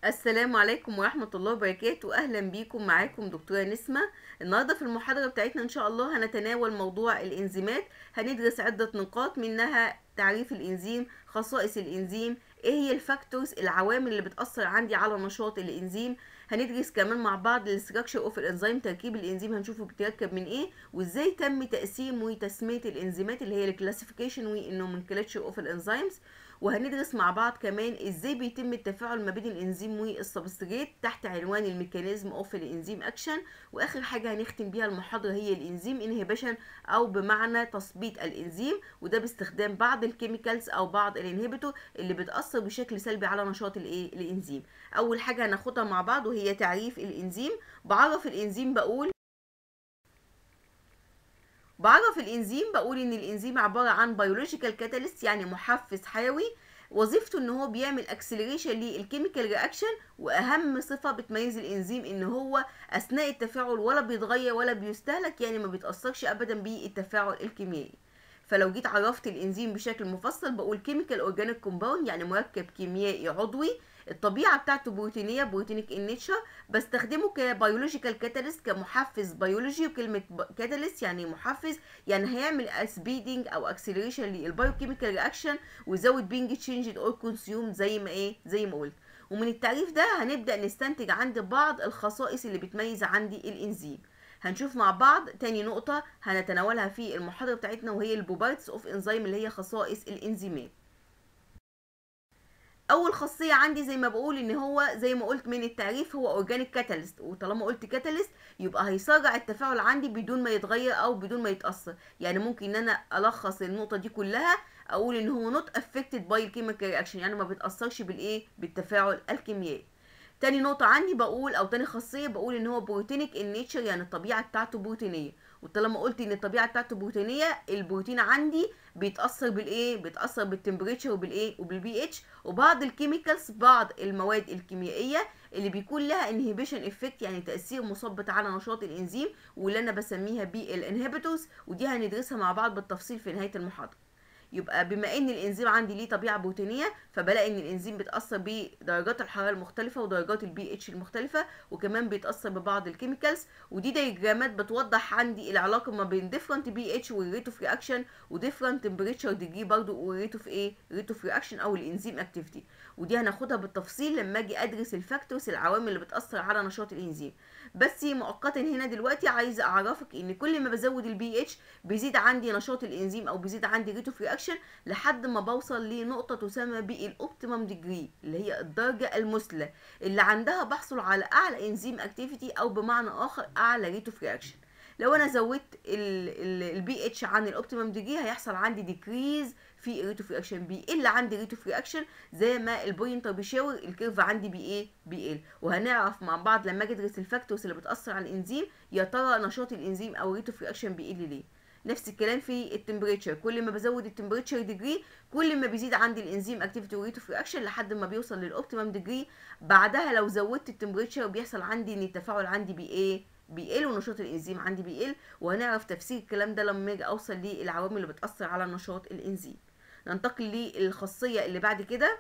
السلام عليكم ورحمة الله وبركاته أهلا بيكم معاكم دكتورة نسمة النهاردة في المحاضرة بتاعتنا إن شاء الله هنتناول موضوع الإنزيمات هندرس عدة نقاط منها تعريف الإنزيم خصائص الإنزيم إيه هي الفاكتورز العوامل اللي بتأثر عندي على نشاط الإنزيم هندرس كمان مع بعض الستراكشر اوف الانزيم تركيب الانزيم هنشوفه بيتركب من ايه وازاي تم تقسيم وتسميه الانزيمات اللي هي الكلاسيفيكيشن والنومنكلتشر اوف الانزيمز وهندرس مع بعض كمان ازاي بيتم التفاعل ما بين الانزيم والسبستريت تحت عنوان الميكانيزم اوف الانزيم اكشن واخر حاجه هنختم بيها المحاضره هي الانزيم انهبيشن او بمعنى تثبيط الانزيم وده باستخدام بعض الكيميكالز او بعض الانهبيتور اللي بتاثر بشكل سلبي على نشاط الايه الانزيم اول حاجه هناخدها مع بعض وهي تعريف الانزيم بعرف الانزيم بقول بعرف الانزيم بقول ان الانزيم عباره عن بيولوجيكال كاتاليست يعني محفز حيوي وظيفته ان هو بيعمل اكسلريشن للكيميكال رياكشن واهم صفه بتميز الانزيم ان هو اثناء التفاعل ولا بيتغير ولا بيستهلك يعني ما بيتاثرش ابدا بالتفاعل الكيميائي فلو جيت عرفت الانزيم بشكل مفصل بقول كيميكال اورجانيك كومباوند يعني مركب كيميائي عضوي الطبيعه بتاعته بروتينيه بروتينيك ان نيتشر بستخدمه كبيولوجيكال كاتاليست كمحفز بيولوجي وكلمه كاتاليست يعني محفز يعني هيعمل سبيدنج او اكسلريشن للبايوكيميكال رياكشن ويزود بينج تشينج اور كونسيوم زي ما ايه زي ما قلت ومن التعريف ده هنبدا نستنتج عند بعض الخصائص اللي بتميز عندي الانزيم هنشوف مع بعض تاني نقطة هنتناولها في المحاضرة بتاعتنا وهي البوبارتس اوف انزيم اللي هي خصائص الانزيمات اول خاصيه عندي زي ما بقول ان هو زي ما قلت من التعريف هو اورجانيك كاتاليست وطالما قلت كاتاليست يبقى هيسرع التفاعل عندي بدون ما يتغير او بدون ما يتاثر يعني ممكن ان انا الخص النقطه دي كلها اقول ان هو نوت افكتد باي الكيميكال رياكشن يعني ما بيتاثرش بالايه بالتفاعل الكيميائي تاني نقطة عندي بقول أو تاني خاصية بقول إن هو بروتينيك إن نيتشر يعني الطبيعة بتاعته بروتينية وطالما قلت إن الطبيعة بتاعته بروتينية البروتين عندي بيتأثر بالإيه؟ بيتأثر بالتمبريتشر وبالإيه؟ وبالبي اتش وبعض الكيميكالز بعض المواد الكيميائية اللي بيكون لها انهبيشن افكت يعني تأثير مثبط على نشاط الإنزيم واللي أنا بسميها بي الانهبيتورز ودي هندرسها مع بعض بالتفصيل في نهاية المحاضرة. يبقى بما ان الانزيم عندي ليه طبيعه بروتينيه فبلاقي ان الانزيم بيتاثر بدرجات الحراره المختلفه ودرجات البي اتش المختلفه وكمان بيتاثر ببعض الكيميكالز ودي دياجرامات بتوضح عندي العلاقه ما بين ديفرنت بي اتش والريت اوف رياكشن وديفرنت تمبريتشر ديجري برضو والريت اوف ايه ريت اوف رياكشن او الانزيم اكتيفيتي ودي هناخدها بالتفصيل لما اجي ادرس الفاكتورز العوامل اللي بتاثر على نشاط الانزيم بس مؤقتا هنا دلوقتي عايزه اعرفك ان كل ما بزود البي اتش بيزيد عندي نشاط الانزيم او بيزيد عندي ريت اوف رياكشن لحد ما بوصل لنقطه تسمى بالاوبتيمم ديجري اللي هي الدرجه المثلى اللي عندها بحصل على اعلى انزيم اكتيفيتي او بمعنى اخر اعلى ريت اوف رياكشن لو انا زودت البي اتش عن الاوبتيمم ديجري هيحصل عندي ديكريز في ريت اوف رياكشن بيقل عندي ريت اوف رياكشن زي ما البوينتر بيشاور الكيرف عندي بي ايه بيقل وهنعرف مع بعض لما اجي ادرس الفاكتورز اللي بتاثر على الانزيم يا ترى نشاط الانزيم او ريت اوف رياكشن بيقل ليه نفس الكلام في التمبريتشر كل ما بزود التمبريتشر ديجري كل ما بيزيد عندي الانزيم اكتيفيتي وريت اوف رياكشن لحد ما بيوصل للاوبتيمم ديجري بعدها لو زودت التمبريتشر بيحصل عندي ان التفاعل عندي بي ايه بيقل ونشاط الانزيم عندي بيقل وهنعرف تفسير الكلام ده لما اجي اوصل للعوامل اللي بتاثر على نشاط الانزيم ننتقل للخاصيه اللي بعد كده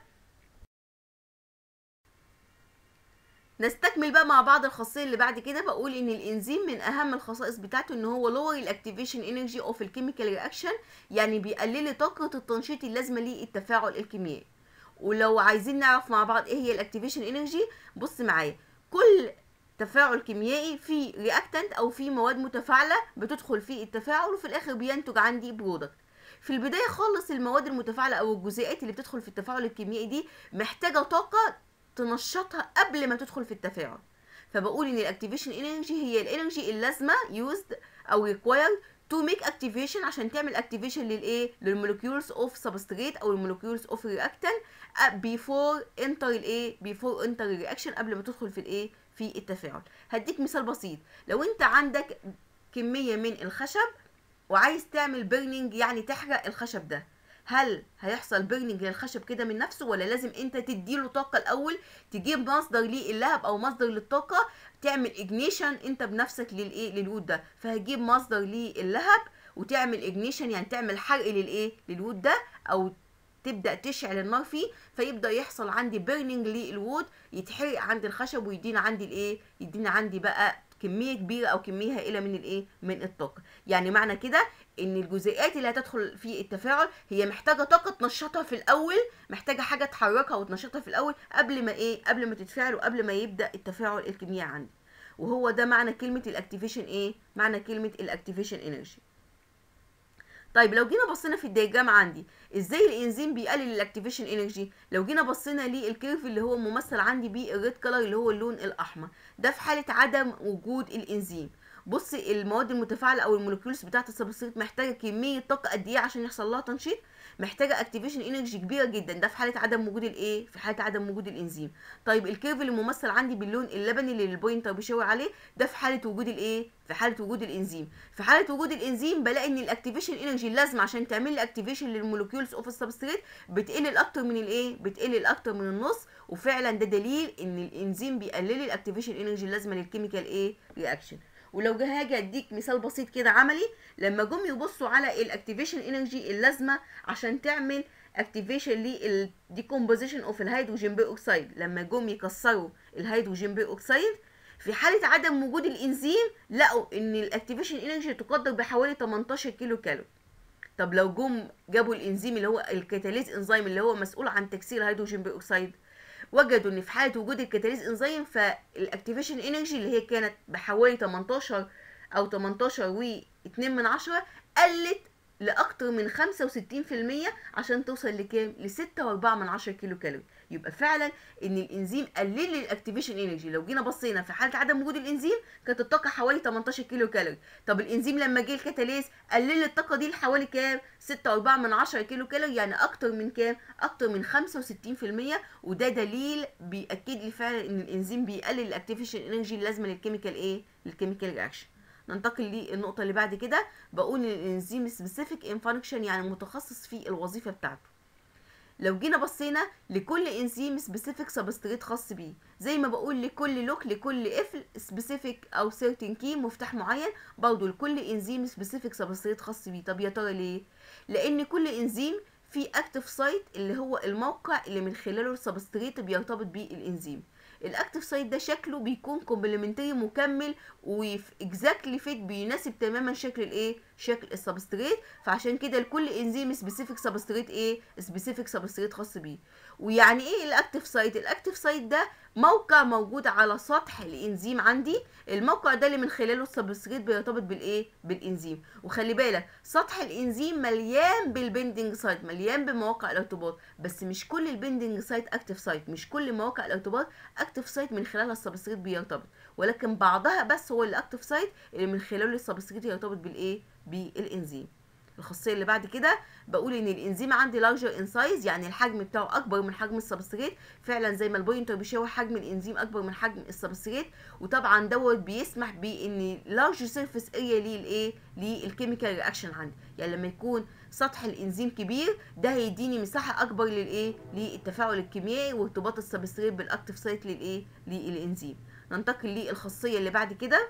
نستكمل بقى مع بعض الخاصيه اللي بعد كده بقول ان الانزيم من اهم الخصائص بتاعته ان هو لور الاكتيفيشن انرجي اوف الكيميكال رياكشن يعني بيقلل لي طاقه التنشيط اللازمه للتفاعل الكيميائي ولو عايزين نعرف مع بعض ايه هي الاكتيفيشن انرجي بص معايا كل تفاعل كيميائي في رياكتنت او في مواد متفاعله بتدخل في التفاعل وفي الاخر بينتج عندي برودكت في البدايه خالص المواد المتفاعله او الجزيئات اللي بتدخل في التفاعل الكيميائي دي محتاجه طاقه تنشطها قبل ما تدخل في التفاعل فبقول ان الاكتيفيشن انرجي هي الانرجي اللازمه يوزد او ريكوايرد تو ميك اكتيفيشن عشان تعمل اكتيفيشن للايه للمولكيولز اوف سبستريت او المولكيولز اوف رياكتنت بيفور انتر الايه بيفور انتر الرياكشن قبل ما تدخل في الايه في التفاعل هديك مثال بسيط لو انت عندك كميه من الخشب وعايز تعمل بيرنينج يعني تحرق الخشب ده هل هيحصل بيرنينج للخشب كده من نفسه ولا لازم انت تديله طاقه الاول تجيب مصدر ليه اللهب او مصدر للطاقه تعمل اجنيشن انت بنفسك للايه للوود ده فهتجيب مصدر ليه اللهب وتعمل اجنيشن يعني تعمل حرق للايه للوود ده او تبدا تشعل النار فيه فيبدا يحصل عندي بيرنينج للوود يتحرق عند الخشب ويدينا عندي الايه يدينا عندي بقى كميه كبيره او كميه هائله من الايه من الطاقه يعني معنى كده ان الجزيئات اللي هتدخل في التفاعل هي محتاجه طاقه تنشطها في الاول محتاجه حاجه تحركها وتنشطها في الاول قبل ما ايه قبل ما تتفاعل وقبل ما يبدا التفاعل الكيميائي عندي وهو ده معنى كلمه الاكتيفيشن ايه معنى كلمه الاكتيفيشن انرجي طيب لو جينا بصينا في الدياجرام عندي ازاي الانزيم بيقلل الاكتيفيشن انرجي لو جينا بصينا للكيرف اللي هو ممثل عندي بيه الريد كلر اللي هو اللون الاحمر ده في حاله عدم وجود الانزيم بص المواد المتفاعله او المولكيولز بتاعه السبستريت محتاجه كميه طاقه قد ايه عشان يحصل لها تنشيط محتاجه اكتيفيشن انرجي كبيره جدا ده في حاله عدم وجود الايه في حاله عدم وجود الانزيم طيب الكيرف اللي ممثل عندي باللون اللبني اللي البوينتر بيشاور عليه ده في حاله وجود الايه في حاله وجود الانزيم في حاله وجود الانزيم بلاقي ان الاكتيفيشن انرجي اللازمه عشان تعمل لي اكتيفيشن للمولكيولز اوف السبستريت بتقل لاكتر من الايه بتقل لاكتر من النص وفعلا ده دليل ان الانزيم بيقلل لي الاكتيفيشن انرجي اللازمه للكيميكال ايه رياكشن ولو جه هاجي اديك مثال بسيط كده عملي لما جم يبصوا على الاكتيفيشن انرجي اللازمه عشان تعمل اكتيفيشن للديكومبوزيشن اوف الهيدروجين بي اوكسيد لما جم يكسروا الهيدروجين بي اوكسيد في حاله عدم وجود الانزيم لقوا ان الاكتيفيشن انرجي تقدر بحوالي 18 كيلو كالوري طب لو جم جابوا الانزيم اللي هو الكاتاليز انزيم اللي هو مسؤول عن تكسير الهيدروجين بي اوكسيد وجدوا ان في حاله وجود الكاتاليز انزيم فالاكتيفيشن انرجي اللي هي كانت بحوالي 18 او 18 و 2 من عشرة قلت لاكتر من 65% عشان توصل لكام ل 6 و4 من 10 كيلو كالوري يبقى فعلا ان الانزيم قلل لي الاكتيفيشن انرجي لو جينا بصينا في حاله عدم وجود الانزيم كانت الطاقه حوالي 18 كيلو كالوري طب الانزيم لما جه الكاتاليز قلل لي الطاقه دي لحوالي كام 6 و4 من 10 كيلو كالوري يعني اكتر من كام اكتر من 65% وده دليل بياكد لي فعلا ان الانزيم بيقلل الاكتيفيشن انرجي اللازمه للكيميكال ايه للكيميكال رياكشن ننتقل للنقطة اللي بعد كده بقول ان الانزيم سبيسيفيك ان فانكشن يعني متخصص في الوظيفة بتاعته لو جينا بصينا لكل انزيم سبيسيفيك سبستريت خاص بيه زي ما بقول لكل لوك لكل قفل سبيسيفيك او سيرتين كي مفتاح معين برضه لكل انزيم سبيسيفيك سبستريت خاص بيه طب يا ترى ليه لان كل انزيم في اكتف سايت اللي هو الموقع اللي من خلاله السبستريت بيرتبط بيه الانزيم الاكتف سايت ده شكله بيكون كومبلمنتري مكمل واكزاكتلي فيت بيناسب تماما شكل الايه شكل السبستريت فعشان كده لكل انزيم سبيسيفيك سبستريت ايه سبيسيفيك سبستريت خاص بيه ويعني ايه الاكتف سايت الاكتف سايت ده موقع موجود على سطح الانزيم عندي الموقع ده اللي من خلاله السبستريت بيرتبط بالايه بالانزيم وخلي بالك سطح الانزيم مليان بالبندنج سايت مليان بمواقع الارتباط بس مش كل البندنج سايت اكتف سايت مش كل مواقع الارتباط اكتف سايت من خلالها السبستريت بيرتبط ولكن بعضها بس هو الاكتف سايت اللي من خلاله السبستريت يرتبط بالايه بالانزيم الخاصيه اللي بعد كده بقول ان الانزيم عندي لارجر ان سايز يعني الحجم بتاعه اكبر من حجم السبستريت فعلا زي ما البوينتر بيشاور حجم الانزيم اكبر من حجم السبستريت وطبعا دوت بيسمح بان لارج سيرفيس اريا للايه للكيميكال رياكشن عندي يعني لما يكون سطح الانزيم كبير ده هيديني مساحه اكبر للايه للتفاعل الكيميائي وارتباط السبستريت بالاكتف سايت للايه للانزيم ننتقل للخاصيه اللي بعد كده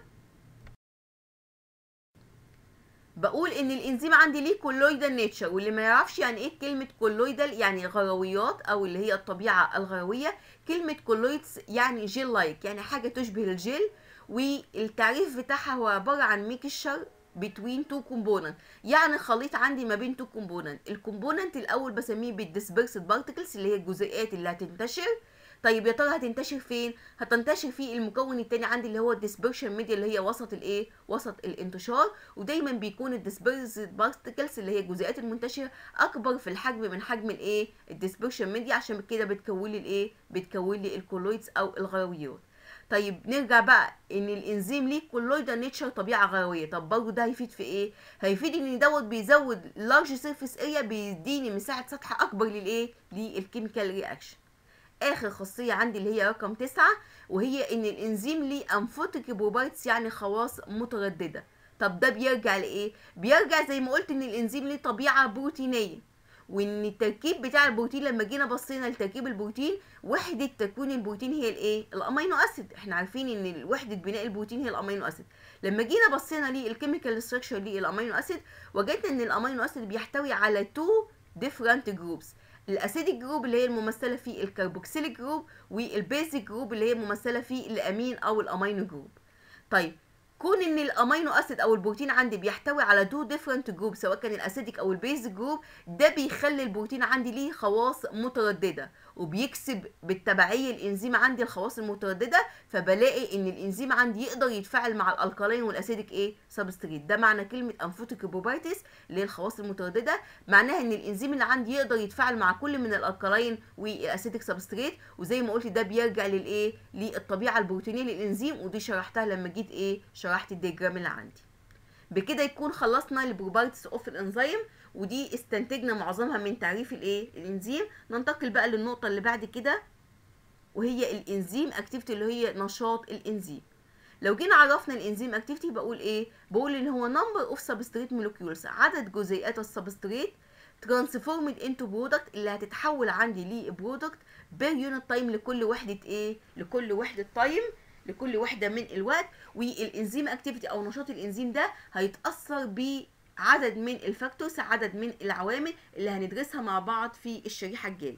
بقول ان الانزيم عندي ليه كولويدال نيتشر واللي ما يعرفش يعني ايه كلمه كولويدال يعني غرويات او اللي هي الطبيعه الغرويه كلمه كولويدز يعني جيل لايك يعني حاجه تشبه الجيل والتعريف بتاعها هو عباره عن ميكشر between two component يعني خليط عندي ما بين two component الكومبوننت الاول بسميه بالديسبرسد بارتكلز اللي هي الجزيئات اللي هتنتشر طيب يا ترى هتنتشر فين هتنتشر في المكون التاني عندي اللي هو الديسبرشن ميديا اللي هي وسط الايه وسط الانتشار ودايما بيكون الديسبرسد بارتكلز اللي هي الجزيئات المنتشره اكبر في الحجم من حجم الايه الديسبرشن ميديا عشان كده بتكون لي الايه بتكون لي الكولويدز او الغرويات طيب نرجع بقى ان الانزيم ليه كولويدال نيتشر طبيعه غرويه طب برضه ده هيفيد في ايه هيفيد ان دوت بيزود لارج سيرفيس اريا بيديني مساحه سطح اكبر للايه للكيميكال رياكشن اخر خاصيه عندي اللي هي رقم تسعة وهي ان الانزيم ليه امفوتيك بروبرتس يعني خواص متردده طب ده بيرجع لايه بيرجع زي ما قلت ان الانزيم ليه طبيعه بروتينيه وان التركيب بتاع البروتين لما جينا بصينا لتركيب البروتين وحده تكوين البروتين هي الايه الامينو اسيد احنا عارفين ان وحده بناء البروتين هي الامينو اسيد لما جينا بصينا للكيميكال ستراكشر للامينو اسيد وجدنا ان الامينو اسيد بيحتوي على تو different جروبس الاسيديك جروب اللي هي الممثله في الكربوكسيليك جروب والبيزيك جروب اللي هي الممثله في الامين او الامينو جروب طيب كون ان الامينو اسيد او البروتين عندي بيحتوي على دو ديفرنت جروب سواء كان الاسيديك او البيزك جروب ده بيخلي البروتين عندي ليه خواص متردده وبيكسب بالتبعيه الانزيم عندي الخواص المتردده فبلاقي ان الانزيم عندي يقدر يتفاعل مع الالكالين والاسيديك ايه سبستريت ده معنى كلمه انفوتيك بروبرتيز اللي هي الخواص المتردده معناها ان الانزيم اللي عندي يقدر يتفاعل مع كل من الالكالين والاسيديك سبستريت وزي ما قلت ده بيرجع للايه للطبيعه البروتينيه للانزيم ودي شرحتها لما جيت ايه شرحت الدياجرام اللي عندي بكده يكون خلصنا البروبرتيز اوف الانزيم ودي استنتجنا معظمها من تعريف الايه الانزيم ننتقل بقى للنقطه اللي بعد كده وهي الانزيم اكتيفيتي اللي هي نشاط الانزيم لو جينا عرفنا الانزيم اكتيفيتي بقول ايه بقول ان هو نمبر اوف سبستريت مولكيولز عدد جزيئات السبستريت ترانسفورمد انتو برودكت اللي هتتحول عندي لبرودكت بير يونت تايم لكل وحده ايه لكل وحده تايم لكل وحده من الوقت والانزيم اكتيفيتي او نشاط الانزيم ده هيتاثر بعدد من الفاكتورز عدد من العوامل اللي هندرسها مع بعض في الشريحه الجايه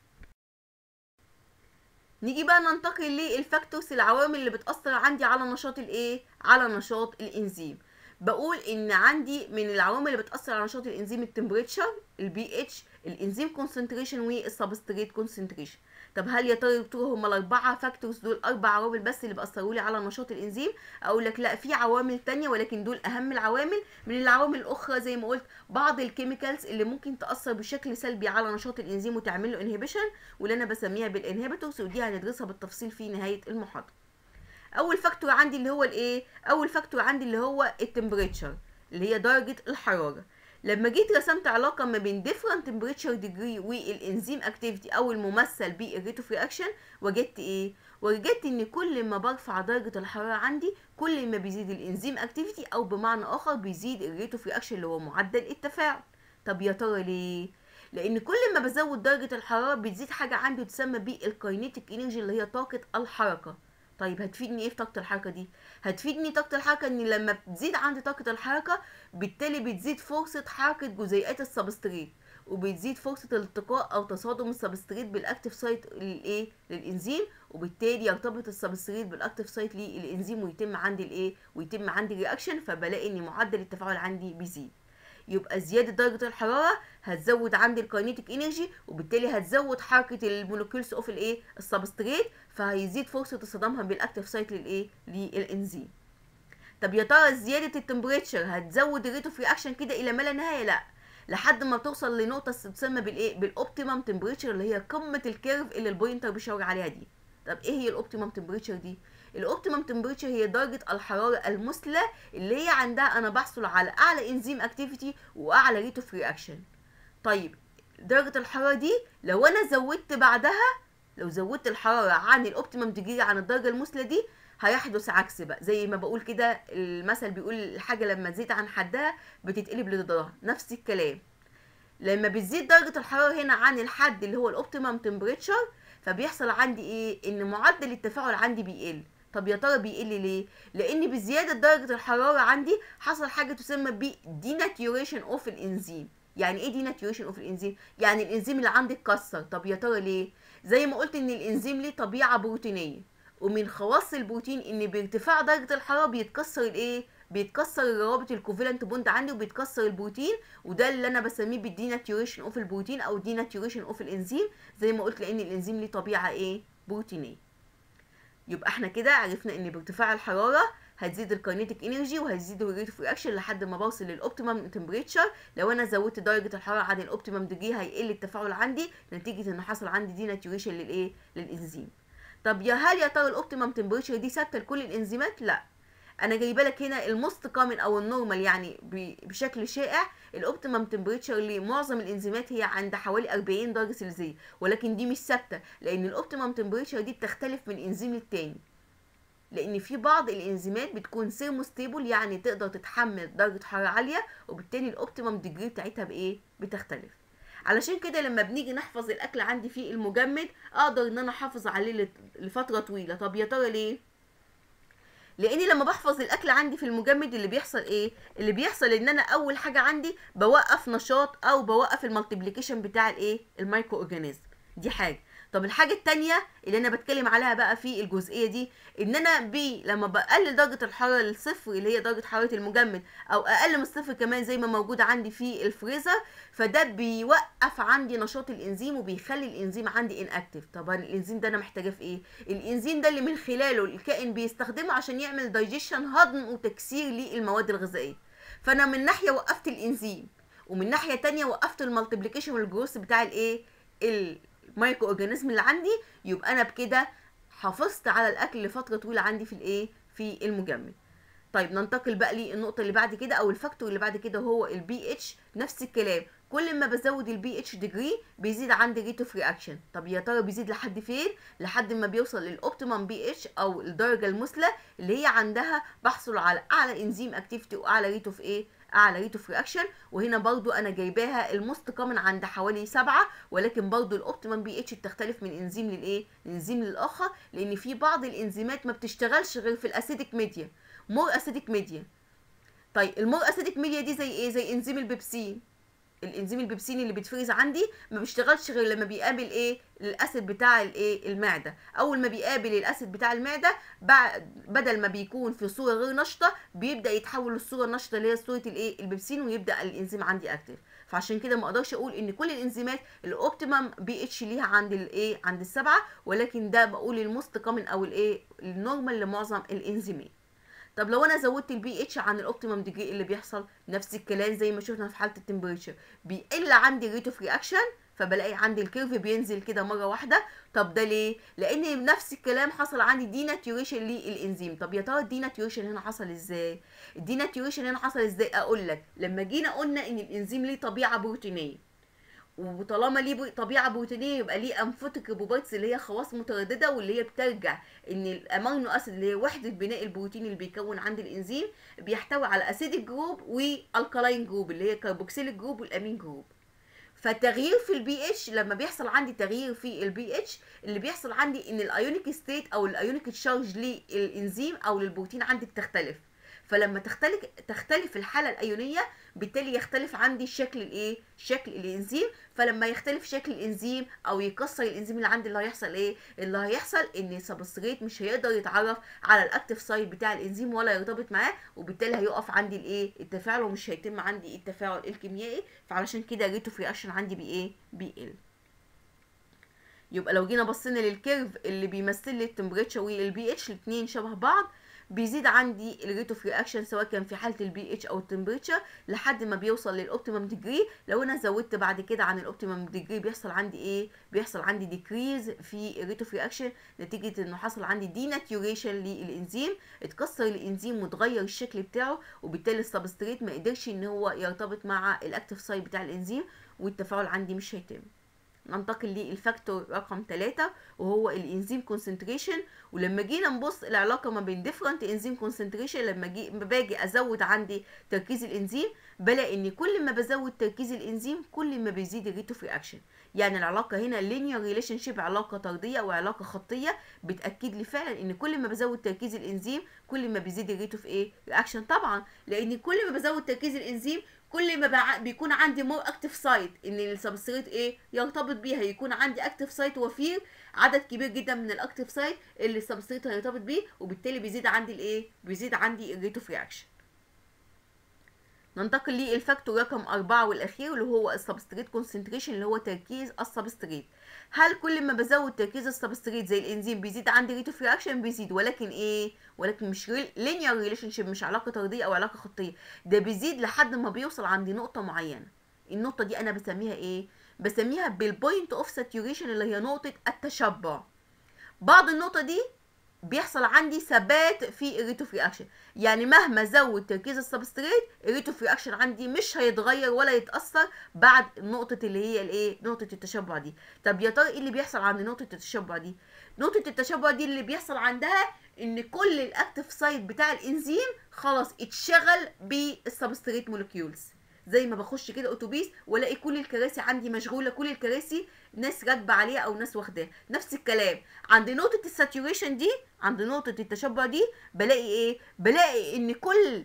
نيجي بقى ننتقل للفاكتورز العوامل اللي بتاثر عندي على نشاط الايه على نشاط الانزيم بقول ان عندي من العوامل اللي بتاثر على نشاط الانزيم التمبريتشر البي اتش الانزيم كونسنتريشن والسبستريت كونسنتريشن طب هل يا ترى دكتور هم الاربعه فاكتورز دول اربع عوامل بس اللي بيأثروا لي على نشاط الانزيم اقول لك لا في عوامل تانية ولكن دول اهم العوامل من العوامل الاخرى زي ما قلت بعض الكيميكالز اللي ممكن تاثر بشكل سلبي على نشاط الانزيم وتعمل له انهبيشن واللي انا بسميها بالانهبيتورز ودي هندرسها بالتفصيل في نهايه المحاضره اول فاكتور عندي اللي هو الايه اول فاكتور عندي اللي هو التمبريتشر اللي هي درجه الحراره لما جيت رسمت علاقه ما بين different temperature degree والانزيم اكتيفيتي او الممثل بالريت اوف رياكشن وجدت ايه وجدت ان كل ما برفع درجه الحراره عندي كل ما بيزيد الانزيم اكتيفيتي او بمعنى اخر بيزيد الريت اوف رياكشن اللي هو معدل التفاعل طب يا ترى ليه لان كل ما بزود درجه الحراره بتزيد حاجه عندي تسمى بالكاينيتيك انرجي اللي هي طاقه الحركه طيب هتفيدني ايه في طاقه الحركه دي هتفيدني طاقه الحركه ان لما بتزيد عندي طاقه الحركه بالتالي بتزيد فرصه حركه جزيئات السبستريت وبتزيد فرصه الالتقاء او تصادم السبستريت بالاكتيف سايت للايه للانزيم وبالتالي يرتبط السبستريت بالاكتيف سايت للانزيم ويتم عندي الايه ويتم عندي رياكشن فبلاقي ان معدل التفاعل عندي بيزيد يبقى زياده درجه الحراره هتزود عندي الكاينيتيك انرجي وبالتالي هتزود حركه المولكيولز اوف الايه السبستريت فهيزيد فرصه تصادمها بالاكتيف سايت للايه للانزيم طب يا ترى زياده التمبريتشر هتزود الريت اوف رياكشن كده الى ما لا نهايه لا لحد ما توصل لنقطه تسمى بالايه بالاوبتيمم تمبريتشر اللي هي قمه الكيرف اللي البوينتر بيشاور عليها دي طب ايه هي الاوبتيمم تمبريتشر دي الاوبتيمم تمبريتشر هي درجه الحراره المثلى اللي هي عندها انا بحصل على اعلى انزيم اكتيفيتي واعلى ريت اوف رياكشن طيب درجه الحراره دي لو انا زودت بعدها لو زودت الحراره عن الاوبتيمم ديجري عن الدرجه المثلى دي هيحدث عكس بقى زي ما بقول كده المثل بيقول الحاجه لما تزيد عن حدها بتتقلب لضدها نفس الكلام لما بتزيد درجه الحراره هنا عن الحد اللي هو الاوبتيمم تمبريتشر فبيحصل عندي ايه ان معدل التفاعل عندي بيقل طب يا ترى بيقل ليه لان بزياده درجه الحراره عندي حصل حاجه تسمى ب ديناتيوريشن اوف الانزيم يعني ايه ديناتيوريشن اوف الانزيم يعني الانزيم اللي عندي اتكسر طب يا ترى ليه زي ما قلت ان الانزيم ليه طبيعه بروتينيه ومن خواص البروتين ان بارتفاع درجه الحراره بيتكسر الايه بيتكسر الروابط الكوفالنت بوند عندي وبيتكسر البروتين وده اللي انا بسميه بالديناتيوريشن اوف البروتين او ديناتيوريشن اوف الانزيم زي ما قلت لان الانزيم ليه طبيعه ايه بروتينيه يبقى احنا كده عرفنا ان بارتفاع الحراره هتزيد الكاينيتيك انرجي وهتزيد الريت اوف رياكشن لحد ما بوصل للاوبتيمم تمبريتشر لو انا زودت درجه الحراره عن الاوبتيمم ديجري هيقل التفاعل عندي نتيجه ان حصل عندي ديناتيوريشن للايه للانزيم طب يا هل يا ترى الاوبتيمم تمبريتشر دي ثابته لكل الانزيمات لا انا جايبه لك هنا الموست كومن او النورمال يعني بشكل شائع الاوبتيمم تمبريتشر لمعظم الانزيمات هي عند حوالي 40 درجه سلسيه ولكن دي مش ثابته لان الاوبتيمم تمبريتشر دي بتختلف من انزيم للتاني لان في بعض الانزيمات بتكون سيرموستيبل يعني تقدر تتحمل درجه حراره عاليه وبالتالي الاوبتيمم ديجري بتاعتها بايه بتختلف علشان كده لما بنيجي نحفظ الاكل عندي في المجمد اقدر ان انا احافظ عليه لفتره طويله طب يا ترى ليه لاني لما بحفظ الاكل عندي في المجمد اللي بيحصل ايه اللي بيحصل ان انا اول حاجه عندي بوقف نشاط او بوقف المالتيبليكيشن بتاع الايه المايكرو اورجانيزم دي حاجه طب الحاجه التانية اللي انا بتكلم عليها بقى في الجزئيه دي ان انا بي لما بقلل درجه الحراره للصفر اللي هي درجه حراره المجمد او اقل من الصفر كمان زي ما موجود عندي في الفريزر فده بيوقف عندي نشاط الانزيم وبيخلي الانزيم عندي ان اكتف طبعا الانزيم ده انا محتاجاه في ايه الانزيم ده اللي من خلاله الكائن بيستخدمه عشان يعمل دايجيشن هضم وتكسير للمواد الغذائيه فانا من ناحيه وقفت الانزيم ومن ناحيه تانية وقفت المالتيبليكيشن والجروث بتاع الايه المايكرو اورجانيزم اللي عندي يبقى انا بكده حافظت على الاكل لفتره طويله عندي في الايه في المجمد طيب ننتقل بقى للنقطه اللي بعد كده او الفاكتور اللي بعد كده هو البي اتش نفس الكلام كل ما بزود البي اتش ديجري بيزيد عندي ريت اوف رياكشن طب يا ترى بيزيد لحد فين لحد ما بيوصل للاوبتيمم بي اتش او الدرجه المثلى اللي هي عندها بحصل على اعلى انزيم اكتيفيتي واعلى ريت اوف ايه اعلى ريت اوف رياكشن وهنا برضو انا جايباها الموست كومن عند حوالي سبعة ولكن برضو الاوبتيمم بي اتش بتختلف من انزيم للايه من انزيم للاخر لان في بعض الانزيمات ما بتشتغلش غير في الاسيديك ميديا مور اسيديك ميديا طيب المور اسيديك ميديا دي زي ايه زي انزيم البيبسين الانزيم البيبسين اللي بيتفرز عندي ما بيشتغلش غير لما بيقابل ايه الاسيد بتاع الايه المعده اول ما بيقابل الاسيد بتاع المعده بعد بدل ما بيكون في صوره غير نشطه بيبدا يتحول للصوره النشطه اللي هي صوره الايه البيبسين ويبدا الانزيم عندي اكتف فعشان كده ما اقدرش اقول ان كل الانزيمات الاوبتيمم بي اتش ليها عند الايه عند السبعه ولكن ده بقول الموست كومن او الايه النورمال لمعظم الانزيمات طب لو انا زودت البي اتش عن الاوبتيمم ديجري اللي بيحصل نفس الكلام زي ما شفنا في حاله التمبريتشر بيقل عندي ريت اوف رياكشن فبلاقي عندي الكيرف بينزل كده مره واحده طب ده ليه لان نفس الكلام حصل عندي دي ناتيوريشن للانزيم طب يا ترى الدي ناتيوريشن هنا حصل ازاي الدي ناتيوريشن هنا حصل ازاي اقول لك لما جينا قلنا ان الانزيم ليه طبيعه بروتينيه وطالما ليه طبيعه بروتينيه يبقى ليه انفوتيك ريبوبايتس اللي هي خواص متردده واللي هي بترجع ان الامينو اسيد اللي هي وحده بناء البروتين اللي بيكون عند الانزيم بيحتوي على اسيديك جروب والكالاين جروب اللي هي كاربوكسيليك جروب والامين جروب فالتغيير في البي اتش لما بيحصل عندي تغيير في البي اتش اللي بيحصل عندي ان الايونيك ستيت او الايونيك تشارج للانزيم او للبروتين عندي بتختلف فلما تختلف تختلف الحاله الايونيه بالتالي يختلف عندي شكل الايه شكل الانزيم فلما يختلف شكل الانزيم او يكسر الانزيم اللي عندي اللي هيحصل ايه اللي هيحصل ان السبستريت مش هيقدر يتعرف على الاكتيف سايت بتاع الانزيم ولا يرتبط معاه وبالتالي هيقف عندي الايه التفاعل ومش هيتم عندي التفاعل الكيميائي فعلشان كده ريت اوف رياكشن عندي بايه بيقل يبقى لو جينا بصينا للكيرف اللي بيمثل لي التمبريتشر والبي اتش الاثنين شبه بعض بيزيد عندي الريت اوف رياكشن سواء كان في حاله البي اتش او التمبريتشر لحد ما بيوصل للاوبتيمم ديجري لو انا زودت بعد كده عن الاوبتيمم ديجري بيحصل عندي ايه بيحصل عندي ديكريز في الريت اوف رياكشن نتيجه انه حصل عندي دي ناتيوريشن للانزيم اتكسر الانزيم واتغير الشكل بتاعه وبالتالي السبستريت ما قدرش ان هو يرتبط مع الاكتيف سايت بتاع الانزيم والتفاعل عندي مش هيتم ننتقل للفاكتور رقم 3 وهو الانزيم كونسنتريشن ولما جينا نبص العلاقه ما بين ديفرنت انزيم كونسنتريشن لما جي باجي ازود عندي تركيز الانزيم بلاقي ان كل ما بزود تركيز الانزيم كل ما بيزيد الريت اوف رياكشن يعني العلاقه هنا لينير ريليشن شيب علاقه طرديه او علاقه خطيه بتاكد لي فعلا ان كل ما بزود تركيز الانزيم كل ما بيزيد الريت اوف ايه رياكشن طبعا لان كل ما بزود تركيز الانزيم كل ما بيكون عندي مور اكتف سايت ان السبستريت ايه يرتبط بيها يكون عندي اكتف سايت وفير عدد كبير جدا من الاكتف سايت اللي السبستريت هيرتبط بيه وبالتالي بيزيد عندي الايه بيزيد عندي الريت اوف رياكشن ننتقل للفاكتور رقم أربعة والأخير اللي هو السبستريت كونسنتريشن اللي هو تركيز السبستريت هل كل ما بزود تركيز السبستريت زي الانزيم بيزيد عندي ريت اوف رياكشن بيزيد ولكن ايه ولكن مش لينير ريليشن شيب مش علاقه طرديه او علاقه خطيه ده بيزيد لحد ما بيوصل عند نقطه معينه النقطه دي انا بسميها ايه بسميها بالبوينت اوف ساتوريشن اللي هي نقطه التشبع بعد النقطه دي بيحصل عندي ثبات في الريت اوف رياكشن يعني مهما زود تركيز السبستريت الريت اوف رياكشن عندي مش هيتغير ولا يتاثر بعد نقطه اللي هي الايه نقطه التشبع دي طب يا ترى ايه اللي بيحصل عند نقطه التشبع دي نقطه التشبع دي اللي بيحصل عندها ان كل الاكتف سايت بتاع الانزيم خلاص اتشغل بالسبستريت مولكيولز زي ما بخش كده اتوبيس والاقي كل الكراسي عندي مشغوله كل الكراسي ناس راكبه عليها او ناس واخداها نفس الكلام عند نقطه الساتوريشن دي عند نقطه التشبع دي بلاقي ايه بلاقي ان كل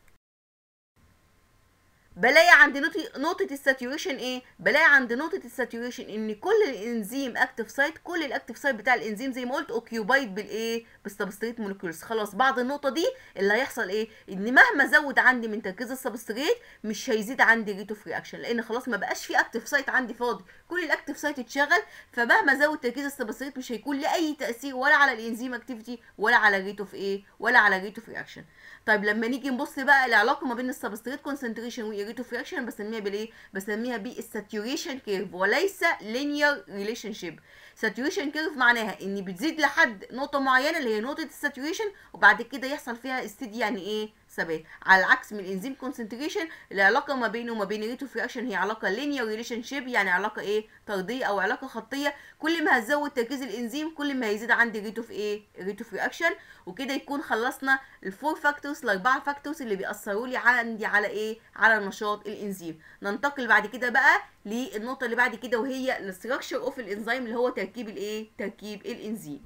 بلاقي عند نقطة نقطة الساتوريشن ايه؟ بلاقي عند نقطة الساتوريشن ان كل الانزيم اكتف سايت كل الاكتف سايت بتاع الانزيم زي ما قلت اوكيوبايد بالايه؟ بالسبستريت مولكيولز خلاص بعد النقطة دي اللي هيحصل ايه؟ ان مهما زود عندي من تركيز السبستريت مش هيزيد عندي ريت اوف رياكشن لان خلاص ما بقاش في اكتف سايت عندي فاضي كل الاكتف سايت اتشغل فمهما زود تركيز السبستريت مش هيكون له اي تأثير ولا على الانزيم اكتيفيتي ولا على ريت اوف ايه؟ ولا على ريت اوف رياكشن طيب لما نيجي نبص بقى العلاقه ما بين السبستريت كونسنتريشن والريت اوف رياكشن بسميها بالايه بسميها بالساتوريشن كيرف وليس لينير ريليشن شيب ساتوريشن كيرف معناها ان بتزيد لحد نقطه معينه اللي هي نقطه الساتوريشن وبعد كده يحصل فيها استدي يعني ايه ثبات على العكس من الانزيم كونسنتريشن العلاقه ما بينه وما بين الريت اوف رياكشن هي علاقه لينير ريليشن شيب يعني علاقه ايه طرديه او علاقه خطيه كل ما هتزود تركيز الانزيم كل ما هيزيد عندي الريت اوف ايه الريت اوف رياكشن وكده يكون خلصنا الفور فاكتورز الاربعه فاكتورز اللي بيأثروا لي عندي على ايه على نشاط الانزيم ننتقل بعد كده بقى للنقطه اللي بعد كده وهي الاستراكشر اوف الانزيم اللي هو تركيب الايه تركيب الانزيم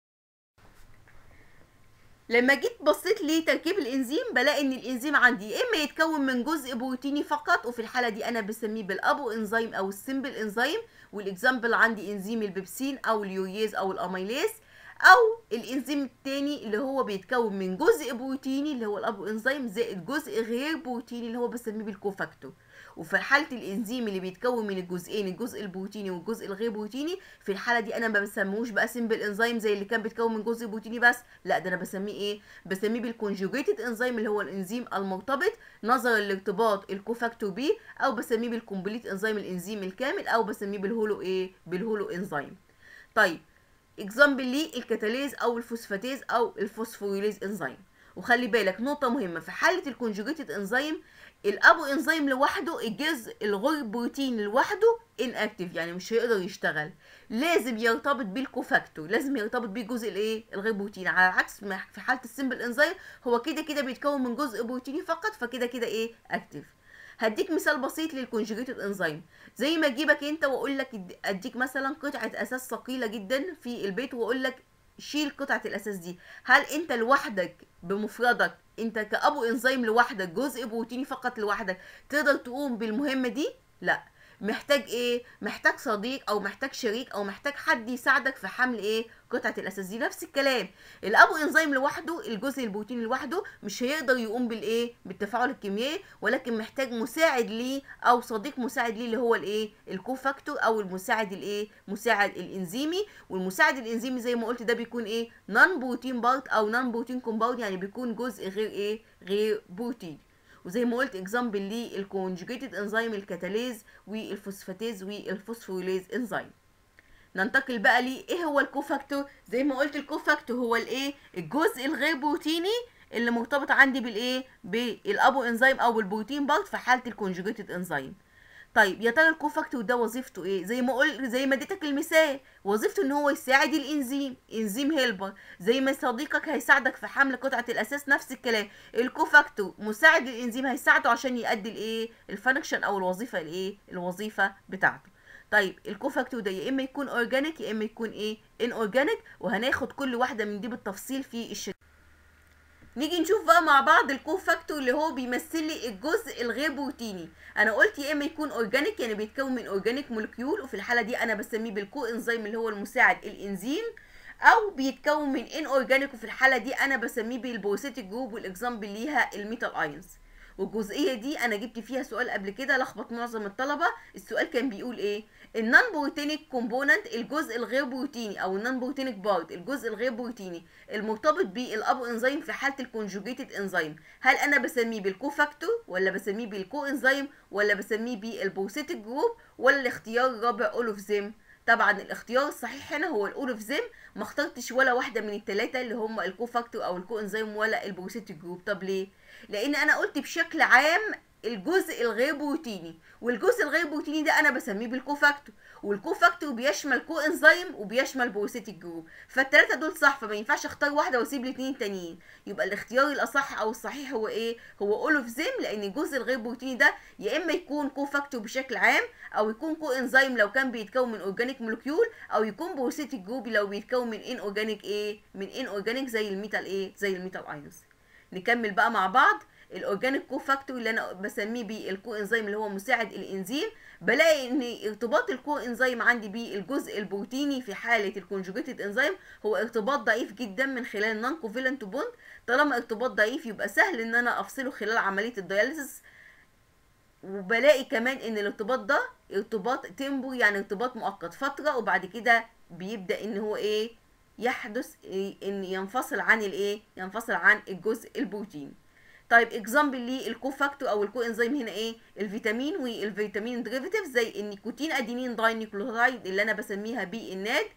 لما جيت بصيت لتركيب الانزيم بلاقي ان الانزيم عندي يا اما يتكون من جزء بروتيني فقط وفي الحاله دي انا بسميه بالابو انزيم او السمبل انزيم والاكزامبل عندي انزيم البيبسين او اليوريز او الاميليز او الانزيم التاني اللي هو بيتكون من جزء بروتيني اللي هو الابو انزيم زائد جزء غير بروتيني اللي هو بسميه بالكوفاكتور وفي حاله الانزيم اللي بيتكون من الجزئين الجزء البروتيني والجزء الغير بروتيني في الحاله دي انا ما بسموش بقى سمبل انزيم زي اللي كان بيتكون من جزء بروتيني بس لا ده انا بسميه ايه بسميه بالكونجوجيتد انزيم اللي هو الانزيم المرتبط نظرا لارتباط الكوفاكتور بيه او بسميه بالكومبليت انزيم الانزيم الكامل او بسميه بالهولو ايه بالهولو انزيم طيب اكزامبل ليه الكتاليز او الفوسفاتيز او الفوسفوريليز انزيم وخلي بالك نقطة مهمة في حالة الكونجوجيتد انزيم الابو انزيم لوحده الجزء الغير بروتين لوحده inactive يعني مش هيقدر يشتغل لازم يرتبط بالكوفاكتور لازم يرتبط بيه الجزء الايه الغير بروتيني على عكس ما في حاله السمبل انزيم هو كده كده بيتكون من جزء بروتيني فقط فكده كده ايه اكتف هديك مثال بسيط للكونجوجيتد انزيم زي ما اجيبك انت واقول لك اديك مثلا قطعه اساس ثقيله جدا في البيت واقول لك شيل قطعه الاساس دي هل انت لوحدك بمفردك انت كابو انزيم لوحدك جزء بروتيني فقط لوحدك تقدر تقوم بالمهمه دي لا محتاج ايه محتاج صديق او محتاج شريك او محتاج حد يساعدك في حمل ايه قطعه الاساس دي نفس الكلام الابو انزيم لوحده الجزء البروتيني لوحده مش هيقدر يقوم بالايه بالتفاعل الكيميائي ولكن محتاج مساعد ليه او صديق مساعد ليه اللي هو الايه الكوفاكتور او المساعد الايه مساعد الانزيمي والمساعد الانزيمي زي ما قلت ده بيكون ايه نون بروتين بارت او نون بروتين كومباوند يعني بيكون جزء غير ايه غير بروتين وزي ما قلت اكزامبل للكونجوجيتد انزيم الكاتاليز والفوسفاتيز والفوسفوريليز انزيم ننتقل بقى ليه ايه هو الكوفاكتور زي ما قلت الكوفاكتور هو الايه الجزء الغير بروتيني اللي مرتبط عندي بالايه بالابو انزيم او بالبروتين بارت في حاله الكونجوجيتد انزيم طيب يا ترى الكوفاكتور ده وظيفته ايه زي ما قل زي ما اديتك المثال وظيفته ان هو يساعد الانزيم انزيم هيلبر زي ما صديقك هيساعدك في حمل قطعه الاساس نفس الكلام الكوفاكتور مساعد للانزيم هيساعده عشان يؤدي الايه الفانكشن او الوظيفه الايه الوظيفه بتاعته طيب الكوفاكتور ده يا اما يكون اورجانيك يا اما يكون ايه ان اورجانيك وهناخد كل واحده من دي بالتفصيل في الشريط نيجي نشوف بقى مع بعض الكوفاكتور اللي هو بيمثل لي الجزء الغير بروتيني انا قلت يا اما يكون اورجانيك يعني بيتكون من اورجانيك مولكيول وفي الحاله دي انا بسميه بالكو انزيم اللي هو المساعد الانزيم او بيتكون من ان اورجانيك وفي الحاله دي انا بسميه بالبروسيتيك جروب والاكزامبل ليها الميتال ايونز والجزئيه دي انا جبت فيها سؤال قبل كده لخبط معظم الطلبه السؤال كان بيقول ايه النون بروتينيك كومبوننت الجزء الغير بروتيني او النون بروتينيك بارت الجزء الغير بروتيني المرتبط بالابو انزيم في حاله الكونجوجيتد انزيم هل انا بسميه بالكوفاكتور ولا بسميه بالكو انزيم ولا بسميه بالبروسيتيك جروب ولا الاختيار الرابع اول اوف زيم طبعا الاختيار الصحيح هنا هو الاول اوف زيم ما اخترتش ولا واحده من الثلاثه اللي هم الكوفاكتور او الكو انزيم ولا البروسيتيك جروب طب ليه لان انا قلت بشكل عام الجزء الغير بروتيني والجزء الغير بروتيني ده انا بسميه بالكوفاكتور والكوفاكتور بيشمل كو انزيم وبيشمل بروسيتيك جروب فالثلاثه دول صح فما ينفعش اختار واحده واسيب الاثنين التانيين يبقى الاختيار الاصح او الصحيح هو ايه هو اول اوف زيم لان الجزء الغير بروتيني ده يا اما يكون كوفاكتور بشكل عام او يكون كو انزيم لو كان بيتكون من اورجانيك مولكيول او يكون بروسيتيك جروب لو بيتكون من ان اورجانيك ايه من ان اورجانيك زي الميتال ايه زي الميتال ايونز نكمل بقى مع بعض الاورجانيك كو فاكتور اللي انا بسميه بيه الكو انزيم اللي هو مساعد الانزيم بلاقي ان ارتباط الكو انزيم عندي بيه الجزء البروتيني في حاله الكونجوجيتد انزيم هو ارتباط ضعيف جدا من خلال نون كوفيلنت بوند طالما ارتباط ضعيف يبقى سهل ان انا افصله خلال عمليه الدياليسيس وبلاقي كمان ان الارتباط ده ارتباط تيمبو يعني ارتباط مؤقت فتره وبعد كده بيبدا ان هو ايه يحدث إيه ان ينفصل عن الايه ينفصل عن الجزء البروتيني طيب اكزامبل للكو فاكتور او الكو انزيم هنا ايه الفيتامين والفيتامين ديريفيتيف زي النيكوتين ادينين داي نيوكليوتايد اللي انا بسميها بي الناد